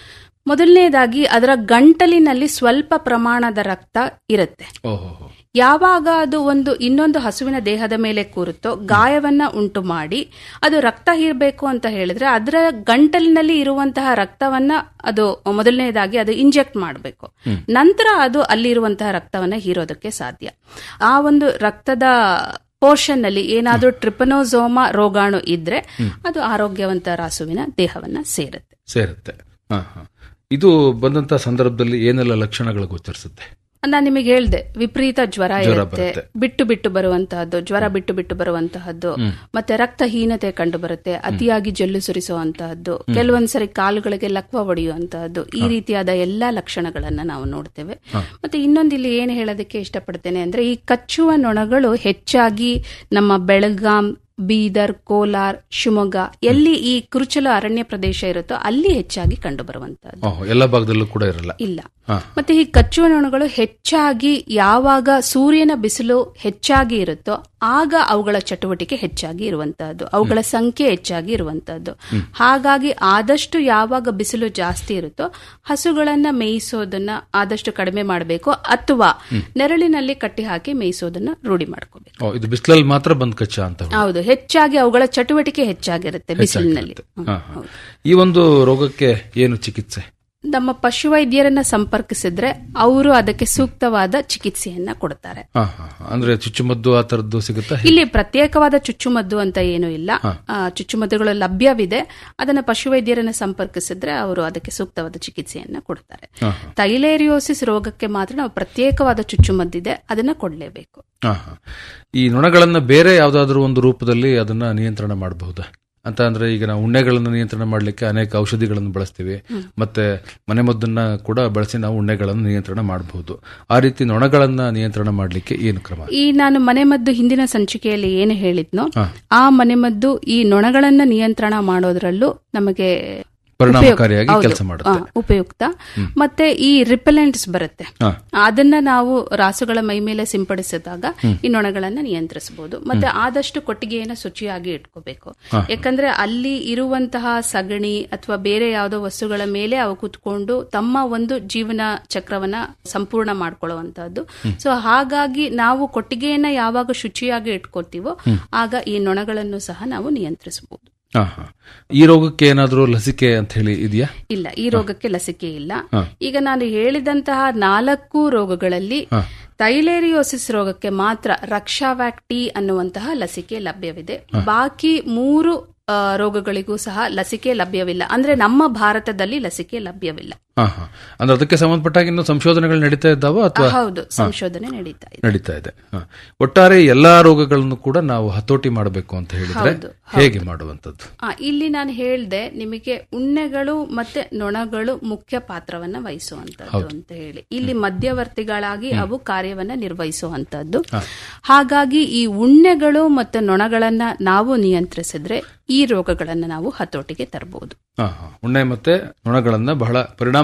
ಮೊದಲನೇದಾಗಿ ಅದರ ಗಂಟಲಿನಲ್ಲಿ ಸ್ವಲ್ಪ ಪ್ರಮಾಣದ ರಕ್ತ ಇರುತ್ತೆ ಓಹೋ ಯಾವಾಗ ಅದು ಒಂದು ಇನ್ನೊಂದು ಹಸುವಿನ ದೇಹದ ಮೇಲೆ ಕೂರುತ್ತೋ ಗಾಯವನ್ನ ಉಂಟು ಮಾಡಿ ಅದು ರಕ್ತ ಹೀರಬೇಕು ಅಂತ ಹೇಳಿದ್ರೆ ಅದರ ಗಂಟಲಿನಲ್ಲಿ ಇರುವಂತಹ ರಕ್ತವನ್ನ ಅದು ಮೊದಲನೇದಾಗಿ ಅದು ಇಂಜೆಕ್ಟ್ ಮಾಡಬೇಕು ನಂತರ ಅದು ಅಲ್ಲಿರುವಂತಹ ರಕ್ತವನ್ನ ಹೀರೋದಕ್ಕೆ ಸಾಧ್ಯ ಆ ಒಂದು ರಕ್ತದ ಪೋರ್ಷನ್ ನಲ್ಲಿ ಏನಾದ್ರೂ ಟ್ರಿಪನೋಸೋಮಾ ರೋಗಾಣು ಇದ್ರೆ ಅದು ಆರೋಗ್ಯವಂತ ರಾಸುವಿನ ದೇಹವನ್ನ ಸೇರುತ್ತೆ ಸೇರುತ್ತೆ ಹಾ, ಹಾ. ಇದು ಬಂದಂತ ಸಂದರ್ಭದಲ್ಲಿ ಏನೆಲ್ಲ ಲಕ್ಷಣಗಳು ಗೋಚರಿಸುತ್ತೆ ನಾನು ನಿಮಗೆ ಹೇಳ್ದೆ ವಿಪರೀತ ಜ್ವರ ಜ್ವರ ಇರುತ್ತೆ ಬರುತ್ತೆ. ಬಿಟ್ಟು ಬಿಟ್ಟು ಬರುವಂತಹದ್ದು ಜ್ವರ ಬಿಟ್ಟು ಬಿಟ್ಟು ಬರುವಂತಹದ್ದು ಹ್ಮ್. ಮತ್ತೆ ರಕ್ತಹೀನತೆ ಕಂಡು ಬರುತ್ತೆ ಅತಿಯಾಗಿ ಜೊಲ್ಲು ಸುರಿಸುವಂತಹದ್ದು ಕೆಲವೊಂದ್ಸರಿ ಕಾಲುಗಳಿಗೆ ಲಕ್ವ ಹೊಡೆಯುವಂತಹದ್ದು ಈ ರೀತಿಯಾದ ಎಲ್ಲಾ ಲಕ್ಷಣಗಳನ್ನ ನಾವು ನೋಡ್ತೇವೆ ಹಾ. ಮತ್ತೆ ಇನ್ನೊಂದು ಇಲ್ಲಿ ಏನು ಹೇಳೋದಕ್ಕೆ ಇಷ್ಟಪಡ್ತೇನೆ ಅಂದ್ರೆ ಈ ಕಚ್ಚುವ ನೊಣಗಳು ಹೆಚ್ಚಾಗಿ ನಮ್ಮ ಬೆಳಗಾಂ ಬೀದರ್ ಕೋಲಾರ್ ಶಿವಮೊಗ್ಗ ಎಲ್ಲಿ ಈ ಕುರುಚಲು ಅರಣ್ಯ ಪ್ರದೇಶ ಇರುತ್ತೋ ಅಲ್ಲಿ ಹೆಚ್ಚಾಗಿ ಕಂಡು ಬರುವಂತಹದ್ದು ಓಹೋ ಎಲ್ಲ ಭಾಗದಲ್ಲೂ ಕೂಡ ಇರಲ್ಲ ಇಲ್ಲ ಹಾ. ಮತ್ತೆ ಈ ಕಚ್ಚುವ ನೊಣಗಳು ಹೆಚ್ಚಾಗಿ ಯಾವಾಗ ಸೂರ್ಯನ ಬಿಸಿಲು ಹೆಚ್ಚಾಗಿ ಇರುತ್ತೋ ಆಗ ಅವುಗಳ ಚಟುವಟಿಕೆ ಹೆಚ್ಚಾಗಿ ಇರುವಂತಹದ್ದು ಅವುಗಳ ಸಂಖ್ಯೆ ಹೆಚ್ಚಾಗಿ ಇರುವಂತಹದ್ದು ಹಾಗಾಗಿ ಆದಷ್ಟು ಯಾವಾಗ ಬಿಸಿಲು ಜಾಸ್ತಿ ಇರುತ್ತೋ ಹಸುಗಳನ್ನ ಮೇಯಿಸೋದನ್ನ ಆದಷ್ಟು ಕಡಿಮೆ ಮಾಡಬೇಕು ಅಥವಾ ನೆರಳಿನಲ್ಲಿ ಕಟ್ಟಿ ಹಾಕಿ ಮೇಯಿಸೋದನ್ನ ರೂಢಿ ಮಾಡ್ಕೋಬೇಕು ಓ, ಇದು ಬಿಸಿಲಲ್ಲಿ ಮಾತ್ರ ಬಂದ್ ಕಚ್ಚ ಅಂತ ಹೇಳಿ. ಹೌದು ಹೆಚ್ಚಾಗಿ ಅವುಗಳ ಚಟುವಟಿಕೆ ಹೆಚ್ಚಾಗಿರುತ್ತೆ ಬಿಸಿಲಿನಲ್ಲಿ ಹಾ, ಹಾ. ಈ ಒಂದು ರೋಗಕ್ಕೆ ಏನು ಚಿಕಿತ್ಸೆ ನಮ್ಮ ಪಶುವೈದ್ಯರನ್ನ ಸಂಪರ್ಕಿಸಿದ್ರೆ ಅವರು ಅದಕ್ಕೆ ಸೂಕ್ತವಾದ ಚಿಕಿತ್ಸೆಯನ್ನ ಕೊಡ್ತಾರೆ ಹಾ, ಹಾ, ಹಾ. ಅಂದ್ರೆ ಚುಚ್ಚುಮದ್ದು ಆ ತರದ್ದು ಸಿಗುತ್ತಾ ಇಲ್ಲಿ ಪ್ರತ್ಯೇಕವಾದ ಚುಚ್ಚುಮದ್ದು ಅಂತ ಏನೂ ಇಲ್ಲ ಹಾ. ಆ, ಚುಚ್ಚುಮದ್ದುಗಳು ಲಭ್ಯವಿದೆ ಅದನ್ನ ಪಶುವೈದ್ಯರನ್ನ ಸಂಪರ್ಕಿಸಿದ್ರೆ ಅವರು ಅದಕ್ಕೆ ಸೂಕ್ತವಾದ ಚಿಕಿತ್ಸೆಯನ್ನ ಕೊಡ್ತಾರೆ ಹಾ, ತೈಲೇರಿಯೋಸಿಸ್ ರೋಗಕ್ಕೆ ಮಾತ್ರ ನಾವು ಪ್ರತ್ಯೇಕವಾದ ಚುಚ್ಚುಮದ್ದಿದೆ ಅದನ್ನ ಕೊಡಲೇಬೇಕು ಹಾ, ಹಾ. ಈ ನೊಣಗಳನ್ನ ಬೇರೆ ಯಾವ್ದಾದ್ರು ಒಂದು ರೂಪದಲ್ಲಿ ಅದನ್ನ ನಿಯಂತ್ರಣ ಮಾಡಬಹುದಾ ಅಂತ ಅಂದ್ರೆ ಈಗ ನಾವು ಉಣ್ಣೆಗಳನ್ನು ನಿಯಂತ್ರಣ ಮಾಡಲಿಕ್ಕೆ ಅನೇಕ ಔಷಧಿಗಳನ್ನು ಬಳಸ್ತೀವಿ ಹ್ಮ್. ಮತ್ತೆ ಮನೆಮದ್ದನ್ನ ಕೂಡ ಬಳಸಿ ನಾವು ಉಣ್ಣೆಗಳನ್ನು ನಿಯಂತ್ರಣ ಮಾಡಬಹುದು ಆ ರೀತಿ ನೊಣಗಳನ್ನ ನಿಯಂತ್ರಣ ಮಾಡಲಿಕ್ಕೆ ಏನು ಕ್ರಮ ಈ ನಾನು ಮನೆಮದ್ದು ಹಿಂದಿನ ಸಂಚಿಕೆಯಲ್ಲಿ ಏನು ಹೇಳಿದ್ನೋ ಹಾ. ಆ ಮನೆಮದ್ದು ಈ ನೊಣಗಳನ್ನ ನಿಯಂತ್ರಣ ಮಾಡೋದ್ರಲ್ಲೂ ನಮಗೆ ಪರಿಣಾಮಕಾರಿಯಾಗಿ ಉಪಯುಕ್ತ- ಕೆಲಸ ಹೌದು, ಮಾಡುತ್ತೆ. ಆ, ಉಪಯುಕ್ತ ಮತ್ತೆ ಈ ರಿಪೆಲೆಂಟ್ಸ್ ಬರುತ್ತೆ ಹಾ. ಅದನ್ನ ನಾವು ರಾಸುಗಳ ಮೈ ಮೇಲೆ ಸಿಂಪಡಿಸಿದಾಗ ಹ್ಮ್. ಈ ನೊಣಗಳನ್ನ ನಿಯಂತ್ರಿಸಬಹುದು ಮತ್ತೆ ಆದಷ್ಟು ಕೊಟ್ಟಿಗೆಯನ್ನ ಶುಚಿಯಾಗಿ ಇಟ್ಕೋಬೇಕು ಹಾ. ಯಾಕಂದ್ರೆ ಅಲ್ಲಿ ಇರುವಂತಹ ಸಗಣಿ ಅಥವಾ ಬೇರೆ ಯಾವುದೋ ವಸ್ತುಗಳ ಮೇಲೆ ಅವು ಕುತ್ಕೊಂಡು ತಮ್ಮ ಒಂದು ಜೀವನ ಚಕ್ರವನ್ನ ಸಂಪೂರ್ಣ ಮಾಡ್ಕೊಳ್ಳುವಂತಹದ್ದು ಸೊ ಹಾಗಾಗಿ ನಾವು ಕೊಟ್ಟಿಗೆಯನ್ನ ಯಾವಾಗ ಶುಚಿಯಾಗಿ ಇಟ್ಕೋತೀವೋ ಆಗ ಈ ನೊಣಗಳನ್ನು ಸಹ ನಾವು ನಿಯಂತ್ರಿಸಬಹುದು ಹಾ, ಹಾ. ಈ ರೋಗಕ್ಕೆ ಏನಾದ್ರೂ ಲಸಿಕೆ ಅಂತ ಹೇಳಿ ಇದೆಯಾ ಇಲ್ಲ ಈ ರೋಗಕ್ಕೆ ಲಸಿಕೆ ಇಲ್ಲ ಹಾ. ಈಗ ನಾನು ಹೇಳಿದಂತಹ ನಾಲ್ಕು ರೋಗಗಳಲ್ಲಿ ಹಾ. ತೈಲೇರಿಯೋಸಿಸ್ ರೋಗಕ್ಕೆ ಮಾತ್ರ ರಕ್ಷಾವ್ಯಾಕ್ ಟಿ ಅನ್ನುವಂತಹ ಲಸಿಕೆ ಲಭ್ಯವಿದೆ ಬಾಕಿ ಮೂರು ಆ, ರೋಗಗಳಿಗೂ ಸಹ ಲಸಿಕೆ ಲಭ್ಯವಿಲ್ಲ ಅಂದ್ರೆ ನಮ್ಮ ಭಾರತದಲ್ಲಿ ಲಸಿಕೆ ಲಭ್ಯವಿಲ್ಲ ಹಾ, ಹಾ. ಅಂದ್ರೆ ಅದಕ್ಕೆ ಸಂಬಂಧಪಟ್ಟಾಗ ಇನ್ನು ಸಂಶೋಧನೆಗಳು ನಡೀತಾ ಇದ್ದಾವ ಅಥವಾ ಹೌದು ಹಾ. ಸಂಶೋಧನೆ ನಡೀತಾ ಇದೆ ನಡೀತಾ ಇದೆ ಹಾ. ಒಟ್ಟಾರೆ ಎಲ್ಲಾ ರೋಗಗಳನ್ನು ಕೂಡ ನಾವು ಹತೋಟಿ ಮಾಡಬೇಕು ಅಂತ ಹೇಳಿದ್ರೆ ಹೌದು, ಹೇಗೆ ಮಾಡುವಂತದ್ದು ಆ, ಇಲ್ಲಿ ನಾನು ಹೇಳ್ದೆ ನಿಮಗೆ ಉಣ್ಣೆಗಳು ಮತ್ತೆ ನೊಣಗಳು ಮುಖ್ಯ ಪಾತ್ರವನ್ನ ವಹಿಸುವಂತದ್ದು ಹೌದು. ಅಂತ ಹೇಳಿ ಇಲ್ಲಿ ಮಧ್ಯವರ್ತಿಗಳಾಗಿ ಅವು ಕಾರ್ಯವನ್ನ ನಿರ್ವಹಿಸುವಂತದ್ದು ಹಾ. ಹಾಗಾಗಿ ಈ ಉಣ್ಣೆಗಳು ಮತ್ತು ನೊಣಗಳನ್ನ ನಾವು ನಿಯಂತ್ರಿಸಿದ್ರೆ ಈ ರೋಗಗಳನ್ನ ನಾವು ಹತೋಟಿಗೆ ತರಬಹುದು ಹಾ, ಹಾ. ಉಣ್ಣೆ ಮತ್ತೆ ನೊಣಗಳನ್ನ ಬಹಳ ಪರಿಣಾಮ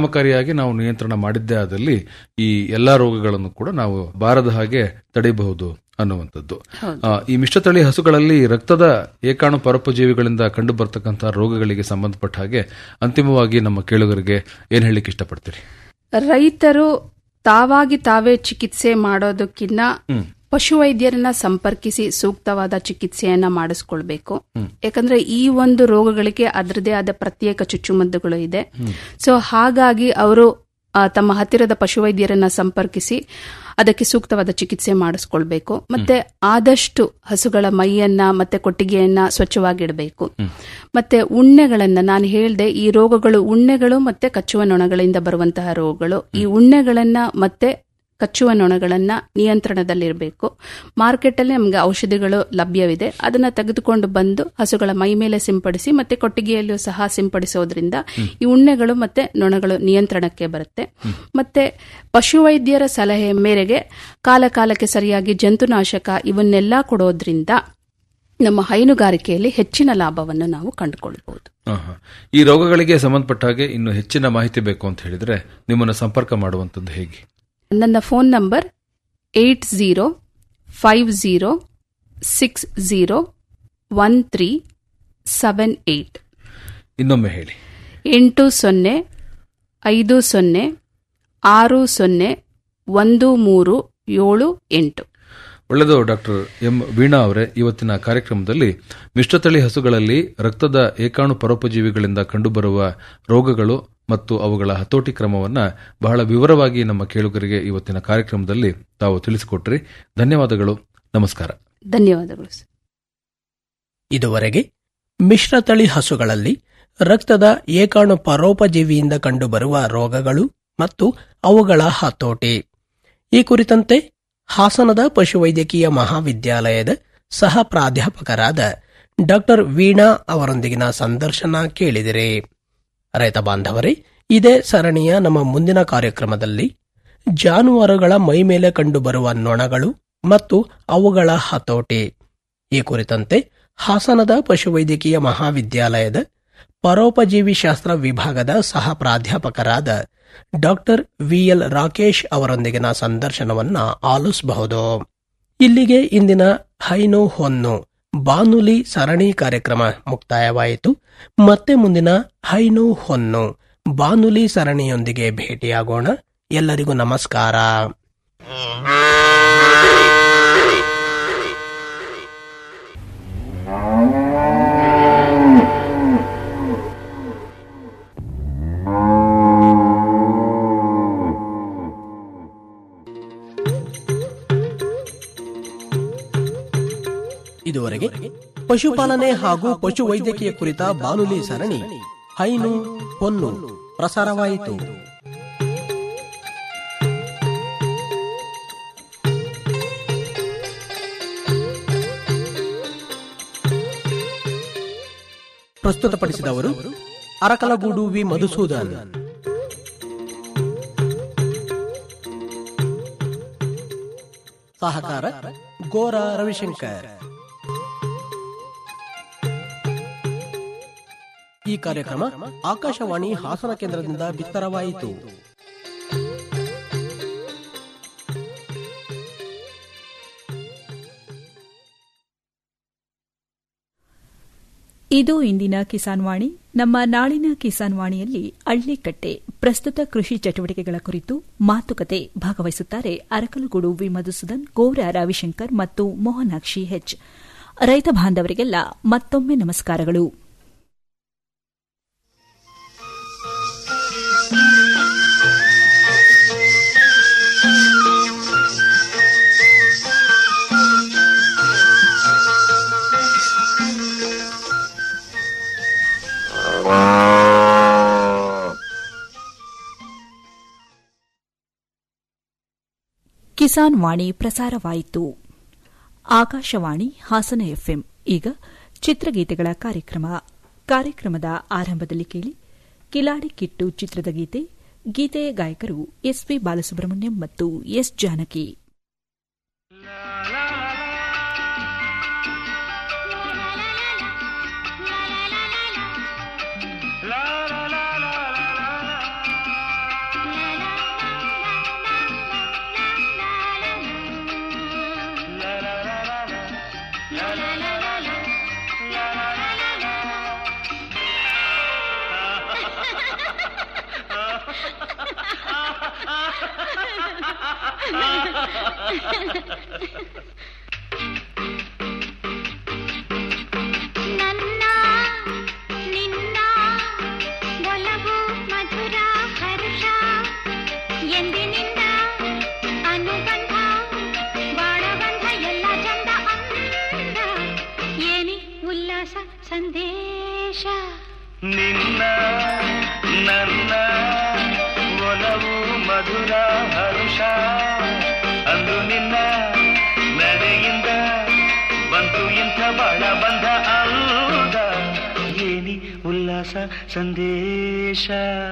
ಪರಿಣಾಮಕಾರಿಯಾಗಿ ನಾವು ನಿಯಂತ್ರಣ ಮಾಡಿದ್ದೇ ಆದಲ್ಲಿ ಈ ಎಲ್ಲಾ ರೋಗಗಳನ್ನು ಕೂಡ ನಾವು ಬಾರದ ಹಾಗೆ ತಡೆಯಬಹುದು ಅನ್ನುವಂಥದ್ದು ಹೌದು. ಆ, ಈ ಮಿಶ್ರತಳಿ ಹಸುಗಳಲ್ಲಿ ರಕ್ತದ ಏಕಾಣು ಪರೋಪಜೀವಿಗಳಿಂದ ಕಂಡು ಬರ್ತಕ್ಕಂತಹ ರೋಗಗಳಿಗೆ ಸಂಬಂಧಪಟ್ಟ ಹಾಗೆ ಅಂತಿಮವಾಗಿ ನಮ್ಮ ಕೇಳುಗರಿಗೆ ಏನ್ ಹೇಳಲಿಕ್ಕೆ ಇಷ್ಟಪಡ್ತೀರಿ ರೈತರು ತಾವಾಗಿ ತಾವೇ ಚಿಕಿತ್ಸೆ ಮಾಡೋದಕ್ಕಿಂತ ಹ್ಮ್. ಪಶುವೈದ್ಯರನ್ನ ಸಂಪರ್ಕಿಸಿ ಸೂಕ್ತವಾದ ಚಿಕಿತ್ಸೆಯನ್ನ ಮಾಡಿಸ್ಕೊಳ್ಬೇಕು ಹ್ಮ್. ಯಾಕಂದ್ರೆ ಈ ಒಂದು ರೋಗಗಳಿಗೆ ಅದರದೇ ಆದ ಪ್ರತ್ಯೇಕ ಚುಚ್ಚುಮದ್ದುಗಳು ಇದೆ ಸೊ ಹಾಗಾಗಿ ಅವರು ಆ, ತಮ್ಮ ಹತ್ತಿರದ ಪಶುವೈದ್ಯರನ್ನ ಸಂಪರ್ಕಿಸಿ ಅದಕ್ಕೆ ಸೂಕ್ತವಾದ ಚಿಕಿತ್ಸೆ ಮಾಡಿಸ್ಕೊಳ್ಬೇಕು ಮತ್ತೆ ಆದಷ್ಟು ಹಸುಗಳ ಮೈಯನ್ನ ಮತ್ತೆ ಕೊಟ್ಟಿಗೆಯನ್ನ ಸ್ವಚ್ಛವಾಗಿಡಬೇಕು ಮತ್ತೆ ಉಣ್ಣೆಗಳನ್ನ ನಾನು ಹೇಳ್ದೆ ಈ ರೋಗಗಳು ಉಣ್ಣೆಗಳು ಮತ್ತೆ ಕಚ್ಚುವ ನೊಣಗಳಿಂದ ಬರುವಂತಹ ರೋಗಗಳು ಈ ಉಣ್ಣೆಗಳನ್ನ ಮತ್ತೆ ಕಚ್ಚುವ ನೊಣಗಳನ್ನ ನಿಯಂತ್ರಣದಲ್ಲಿರಬೇಕು ಮಾರ್ಕೆಟಲ್ಲಿ ನಮಗೆ ಔಷಧಿಗಳು ಲಭ್ಯವಿದೆ ಅದನ್ನ ತೆಗೆದುಕೊಂಡು ಬಂದು ಹಸುಗಳ ಮೈ ಮೇಲೆ ಸಿಂಪಡಿಸಿ ಮತ್ತೆ ಕೊಟ್ಟಿಗೆಯಲ್ಲೂ ಸಹ ಸಿಂಪಡಿಸೋದ್ರಿಂದ ಈ ಉಣ್ಣೆಗಳು ಮತ್ತೆ ನೊಣಗಳು ನಿಯಂತ್ರಣಕ್ಕೆ ಬರುತ್ತೆ ಮತ್ತೆ ಪಶುವೈದ್ಯರ ಸಲಹೆ ಮೇರೆಗೆ ಕಾಲ ಕಾಲಕ್ಕೆ ಸರಿಯಾಗಿ ಜಂತುನಾಶಕ ಇವನ್ನೆಲ್ಲ ಕೊಡೋದ್ರಿಂದ ನಮ್ಮ ಹೈನುಗಾರಿಕೆಯಲ್ಲಿ ಹೆಚ್ಚಿನ ಲಾಭವನ್ನು ನಾವು ಕಂಡುಕೊಳ್ಬಹುದು ಆಹಾ. ಈ ರೋಗಗಳಿಗೆ ಸಂಬಂಧಪಟ್ಟ ಹಾಗೆ ಇನ್ನು ಹೆಚ್ಚಿನ ಮಾಹಿತಿ ಬೇಕು ಅಂತ ಹೇಳಿದ್ರೆ ನಿಮ್ಮನ್ನು ಸಂಪರ್ಕ ಮಾಡುವಂತದ್ದು ಹೇಗೆ ನನ್ನ phone number eight zero five zero six zero one three seven eight ಇನ್ನೊಮ್ಮೆ ಹೇಳಿ ಎಂಟು ಸೊನ್ನೆ ಐದು ಸೊನ್ನೆ ಆರು ಸೊನ್ನೆ ಒಂದು ಮೂರು ಏಳು ಎಂಟು ಒಳ್ಳೆಯದು ಡಾಕ್ಟರ್ ಎಂ ವೀಣಾ ಅವರೇ ಇವತ್ತಿನ ಕಾರ್ಯಕ್ರಮದಲ್ಲಿ ಮಿಶ್ರತಳಿ ಹಸುಗಳಲ್ಲಿ ರಕ್ತದ ಏಕಾಣು ಪರೋಪಜೀವಿಗಳಿಂದ ಕಂಡುಬರುವ ರೋಗಗಳು ಮತ್ತು ಅವುಗಳ ಹತೋಟಿ ಕ್ರಮವನ್ನ ಬಹಳ ವಿವರವಾಗಿ ನಮ್ಮ ಕೇಳುಗರಿಗೆ ಇವತ್ತಿನ ಕಾರ್ಯಕ್ರಮದಲ್ಲಿ ತಾವು ತಿಳಿಸಿಕೊಟ್ರಿ ಧನ್ಯವಾದಗಳು ನಮಸ್ಕಾರ ಧನ್ಯವಾದಗಳು ಸರ್. ಇದುವರೆಗೆ ಮಿಶ್ರತಳಿ ಹಸುಗಳಲ್ಲಿ ರಕ್ತದ ಏಕಾಣು ಪರೋಪಜೀವಿಯಿಂದ ಕಂಡುಬರುವ ರೋಗಗಳು ಮತ್ತು ಅವುಗಳ ಹತೋಟಿ ಈ ಕುರಿತಂತೆ ಹಾಸನದ ಪಶುವೈದ್ಯಕೀಯ ಮಹಾವಿದ್ಯಾಲಯದ ಸಹ ಪ್ರಾಧ್ಯಾಪಕರಾದ ಡಾಕ್ಟರ್ ವೀಣಾ ಅವರೊಂದಿಗಿನ ಸಂದರ್ಶನ ಕೇಳಿದಿರಿ ರೈತ ಬಾಂಧವರೇ ಇದೇ ಸರಣಿಯ ನಮ್ಮ ಮುಂದಿನ ಕಾರ್ಯಕ್ರಮದಲ್ಲಿ ಜಾನುವಾರುಗಳ ಮೈಮೇಲೆ ಕಂಡುಬರುವ ನೊಣಗಳು ಮತ್ತು ಅವುಗಳ ಹತೋಟಿ ಈ ಕುರಿತಂತೆ ಹಾಸನದ ಪಶುವೈದ್ಯಕೀಯ ಮಹಾವಿದ್ಯಾಲಯದ ಪರೋಪಜೀವಿ ಶಾಸ್ತ್ರ ವಿಭಾಗದ ಸಹ ಪ್ರಾಧ್ಯಾಪಕರಾದ ಡಾಕ್ಟರ್ ವಿಎಲ್ ರಾಕೇಶ್ ಅವರೊಂದಿಗಿನ ಸಂದರ್ಶನವನ್ನ ಆಲಿಸಬಹುದು ಇಲ್ಲಿಗೆ ಇಂದಿನ ಹೈನು ಹೊನ್ನು ಬಾನುಲಿ ಸರಣಿ ಕಾರ್ಯಕ್ರಮ ಮುಕ್ತಾಯವಾಯಿತು ಮತ್ತೆ ಮುಂದಿನ ಹೈನು ಹೊನ್ನು ಬಾನುಲಿ ಸರಣಿಯೊಂದಿಗೆ ಭೇಟಿಯಾಗೋಣ ಎಲ್ಲರಿಗೂ ನಮಸ್ಕಾರ ಇದುವರೆಗೆ ಪಶುಪಾಲನೆ ಹಾಗೂ ಪಶುವೈದ್ಯಕೀಯ ಕುರಿತ ಬಾನುಲಿ ಸರಣಿ ಹೈನು ಹೊನ್ನು ಪ್ರಸಾರವಾಯಿತು ಪ್ರಸ್ತುತಪಡಿಸಿದವರು ಅರಕಲಗೂಡು ವಿ ಮಧುಸೂದನ್ ಸಹಕಾರ ಗೋರ ರವಿಶಂಕರ್ ಈ ಕಾರ್ಯಕ್ರಮ ಆಕಾಶವಾಣಿ ಹಾಸನ ಕೇಂದ್ರದಿಂದ ಬಿತ್ತರವಾಯಿತು ಇದು ಇಂದಿನ ಕಿಸಾನ್ ವಾಣಿ ನಮ್ಮ ನಾಳಿನ ಕಿಸಾನ್ ವಾಣಿಯಲ್ಲಿ ಅಳ್ಳಿಕಟ್ಟೆ ಪ್ರಸ್ತುತ ಕೃಷಿ ಚಟುವಟಿಕೆಗಳ ಕುರಿತು ಮಾತುಕತೆ ಭಾಗವಹಿಸುತ್ತಾರೆ ಅರಕಲಗೂಡು ವಿ ಮಧುಸೂದನ್ ಗೌರ ರವಿಶಂಕರ್ ಮತ್ತು ಮೋಹನಾಕ್ಷಿ ಹೆಚ್ ರೈತ ಬಾಂಧವರಿಗೆಲ್ಲ ಮತ್ತೊಮ್ಮೆ ನಮಸ್ಕಾರಗಳು ಕಿಸಾನ್ ವಾಣಿ ಪ್ರಸಾರವಾಯಿತು ಆಕಾಶವಾಣಿ ಹಾಸನ ಎಫ್ಎಂ ಈಗ ಚಿತ್ರಗೀತೆಗಳ ಕಾರ್ಯಕ್ರಮ ಕಾರ್ಯಕ್ರಮದ ಆರಂಭದಲ್ಲಿ ಕೇಳಿ ಕಿಲಾಡಿ ಕಿಟ್ಟು ಚಿತ್ರದ ಗೀತೆ ಗೀತೆಯ ಗಾಯಕರು ಎಸ್ಪಿ ಬಾಲಸುಬ್ರಹ್ಮಣ್ಯಂ ಮತ್ತು S Janaki la la la la la la ನನ್ನ ನಿನ್ನ ಒಲವು ಮಧುರ ಹರ್ಷ ಎಂದಿನಿಂದ ಅನುಬಂಧ ಬಾಳಬಂಧ ಎಲ್ಲ ಚಂದ ಅಂದ ಏನಿ ಉಲ್ಲಾಸ ಸಂದೇಶ ನಿನ್ನ ನನ್ನ ಒಲವು ಮಧುರ ಹರುಷ ಅಂದು ನಿನ್ನ ನಡೆಯಿಂದ ಬಂತು ಇಂಥ ಬಳ ಬಂಧ ಅಲ್ದ ಏನಿ ಉಲ್ಲಾಸ ಸಂದೇಶ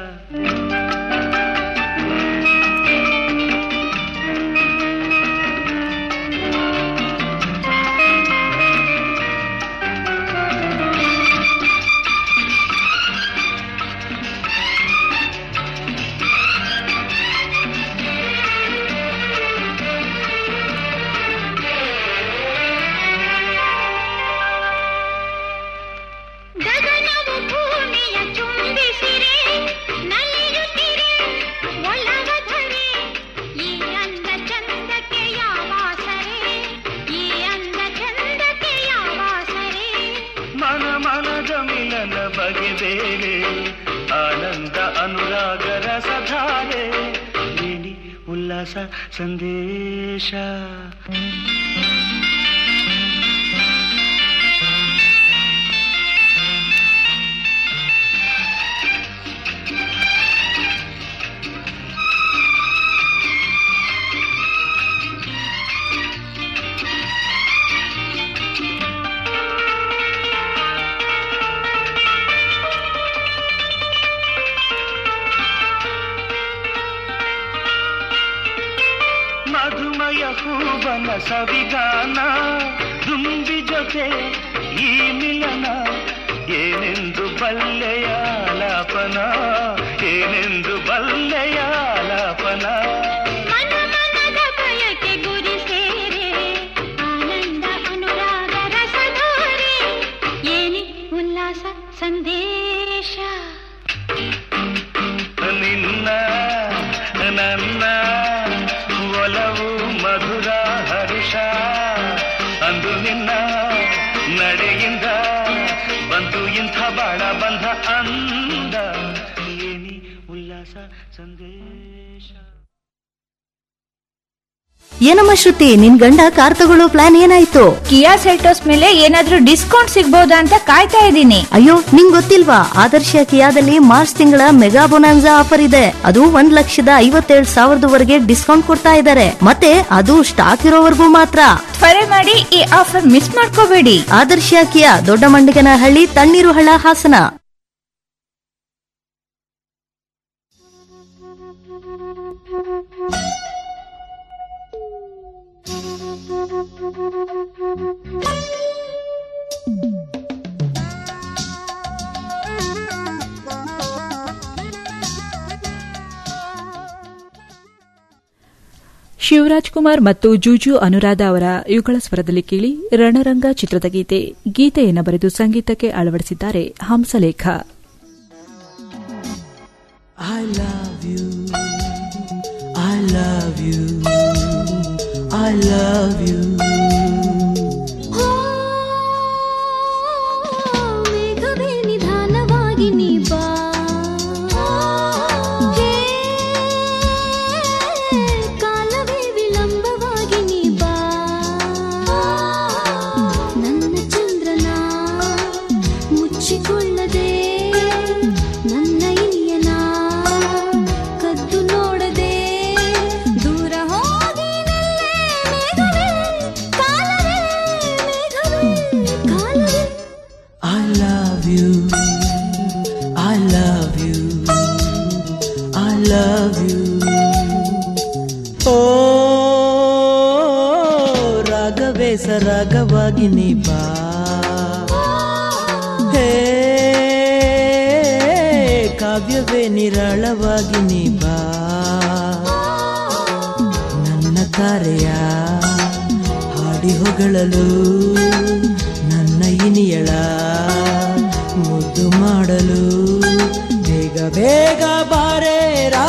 ಗಗನವು ಭೂಮಿಯ ಚುಂಬಿಸಿರೆ ನಲಿಯುತ್ತಿರೆ ಒಲವಧರೆ ಈ ಅಂದ ಚಂದಕ್ಕೆ ಯಾವಾಸರೆ ಈ ಅಂದ ಚಂದಕ್ಕೆ ಯಾವಾಸರೆ ಮನ ಮನದ ಮಿಲನ ಬಗೆ ಬೇರೆ ಆನಂದ ಅನುರಾಗ ರಸಧಾರೆ ಏನಿ ಉಲ್ಲಾಸ ಸಂದೇಶ ಮಧುಮಯ ಹೂವನ ಸವಿಗಾನ ದುಂಬಿ ಜೊತೆ ಈ ಮಿಲನ ಏನೆಂದು ಬಲ್ಲೆಯ ಲಾಪನ ಏನೆಂದು ಬಲ್ಲೆಯ ಲಾಪನ ಮನ ಮನದ ಬಯಕೆ ಗುರಿ ಸೇರೆ ಆನಂದ ಅನುರಾಗ ರಸಧಾರೆ ಏನಿ ಉಲ್ಲಾಸ ಸಂದೇಶ ನಿನ್ನ ನನ್ನ ಒಲವು ಮಧುರ ಹರುಷ ಅಂದು ನಿನ್ನ ನಡೆಯಿಂದ ಬಂತು ಇಂಥ ಬಾಳ ಬಂಧ ಅಂದ ಏನಿ ಉಲ್ಲಾಸ ಸಂದೇಶ ಏನಮ್ಮ ಶ್ರುತಿ ನಿನ್ ಗಂಡ ಕಾರ್ ತಗೊಳ್ಳೋ ಪ್ಲಾನ್ ಏನಾಯ್ತು ಕಿಯಾ ಸೆಲ್ಟೋಸ್ ಮೇಲೆ ಏನಾದ್ರೂ ಡಿಸ್ಕೌಂಟ್ ಸಿಗ್ಬೋದಾ ಅಂತ ಕಾಯ್ತಾ ಇದ್ದೀನಿ ಅಯ್ಯೋ ನಿಂಗ್ ಗೊತ್ತಿಲ್ವಾ ಆದರ್ಶ ಕಿಯಾದಲ್ಲಿ ಮಾರ್ಚ್ ತಿಂಗಳ ಮೆಗಾ ಬೊನಾನ್ಸಾ ಆಫರ್ ಇದೆ ಅದು ಒಂದ್ ಲಕ್ಷದ ಐವತ್ತೇಳು ಸಾವಿರದವರೆಗೆ ಡಿಸ್ಕೌಂಟ್ ಕೊಡ್ತಾ ಇದ್ದಾರೆ ಮತ್ತೆ ಅದು ಸ್ಟಾಕ್ ಇರೋವರೆಗೂ ಮಾತ್ರ ತ್ವರೆ ಮಾಡಿ ಈ ಆಫರ್ ಮಿಸ್ ಮಾಡ್ಕೋಬೇಡಿ ಆದರ್ಶ ಕಿಯಾ ದೊಡ್ಡ ಮಂಡಿಗನಹಳ್ಳಿ ತಣ್ಣೀರು ಹಳ್ಳ ಹಾಸನ ಶಿವರಾಜ್ ಕುಮಾರ್ ಮತ್ತು ಜೂಜು ಅನುರಾಧ ಅವರ ಯುಗಳ ಸ್ವರದಲ್ಲಿ ಕೇಳಿ ರಣರಂಗ ಚಿತ್ರದ ಗೀತೆ ಗೀತೆಯನ್ನು ಬರೆದು ಸಂಗೀತಕ್ಕೆ ಅಳವಡಿಸಿದ್ದಾರೆ Hamsalekha I love you. I love you. I love you. ಮೇಘವೇ ನಿಧಾನವಾಗಿ ನೀ ಬಾ ಹೇ, ಕಾಲವೇ ವಿಳಂಬವಾಗಿ ನೀ ಬಾ ನನ್ನ ಚಂದ್ರನ ಮುಚ್ಚಿಕೊಳ್ಳದೆ ನನ್ನ ಇನಿಯನ ಕದ್ದು ನೋಡದೆ ದೂರ ಹೋಗಿ ನಿಲ್ಲೇ ಮೇಘವೇ ಕಾಲವೇ ಮೇಘವೇ ಕಾಲವೇ I love you. I love you. I love you. ಓ ರಾಗವೇ ಸರಾಗವಾಗಿ ನೀ ಬಾ ಹೇ ಕಾವ್ಯವೇ ನಿರಾಳವಾಗಿ ನೀ ಬಾ ನನ್ನ ಕಾರ್ಯ ಹಾಡಿ ಹೊಗಳಲು ನನ್ನ ಇನಿಯಳ ಮುದ್ದು ಮಾಡಲು ಬೇಗ ಬೇಗ ಬಾರೆ ರಾ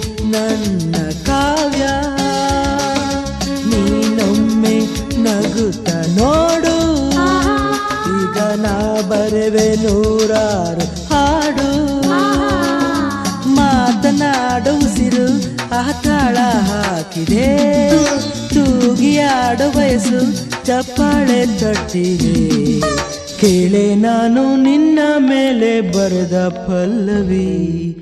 ನನ್ನ ಕಾವ್ಯ ನೀನೊಮ್ಮೆ ನಗುತ್ತ ನೋಡು ಈಗ ನಾ ಬರೆವೆ ನೂರಾರು ಹಾಡು ಮಾತನಾಡು ಉಸಿರು ಆ ತಾಳ ಹಾಕಿದೆ ತೂಗಿಯಾಡು ವಯಸ್ಸು ಚಪ್ಪಾಳೆ ತಟ್ಟಿದೆ ಕೇಳೆ ನಾನು ನಿನ್ನ ಮೇಲೆ ಬರೆದ ಪಲ್ಲವಿ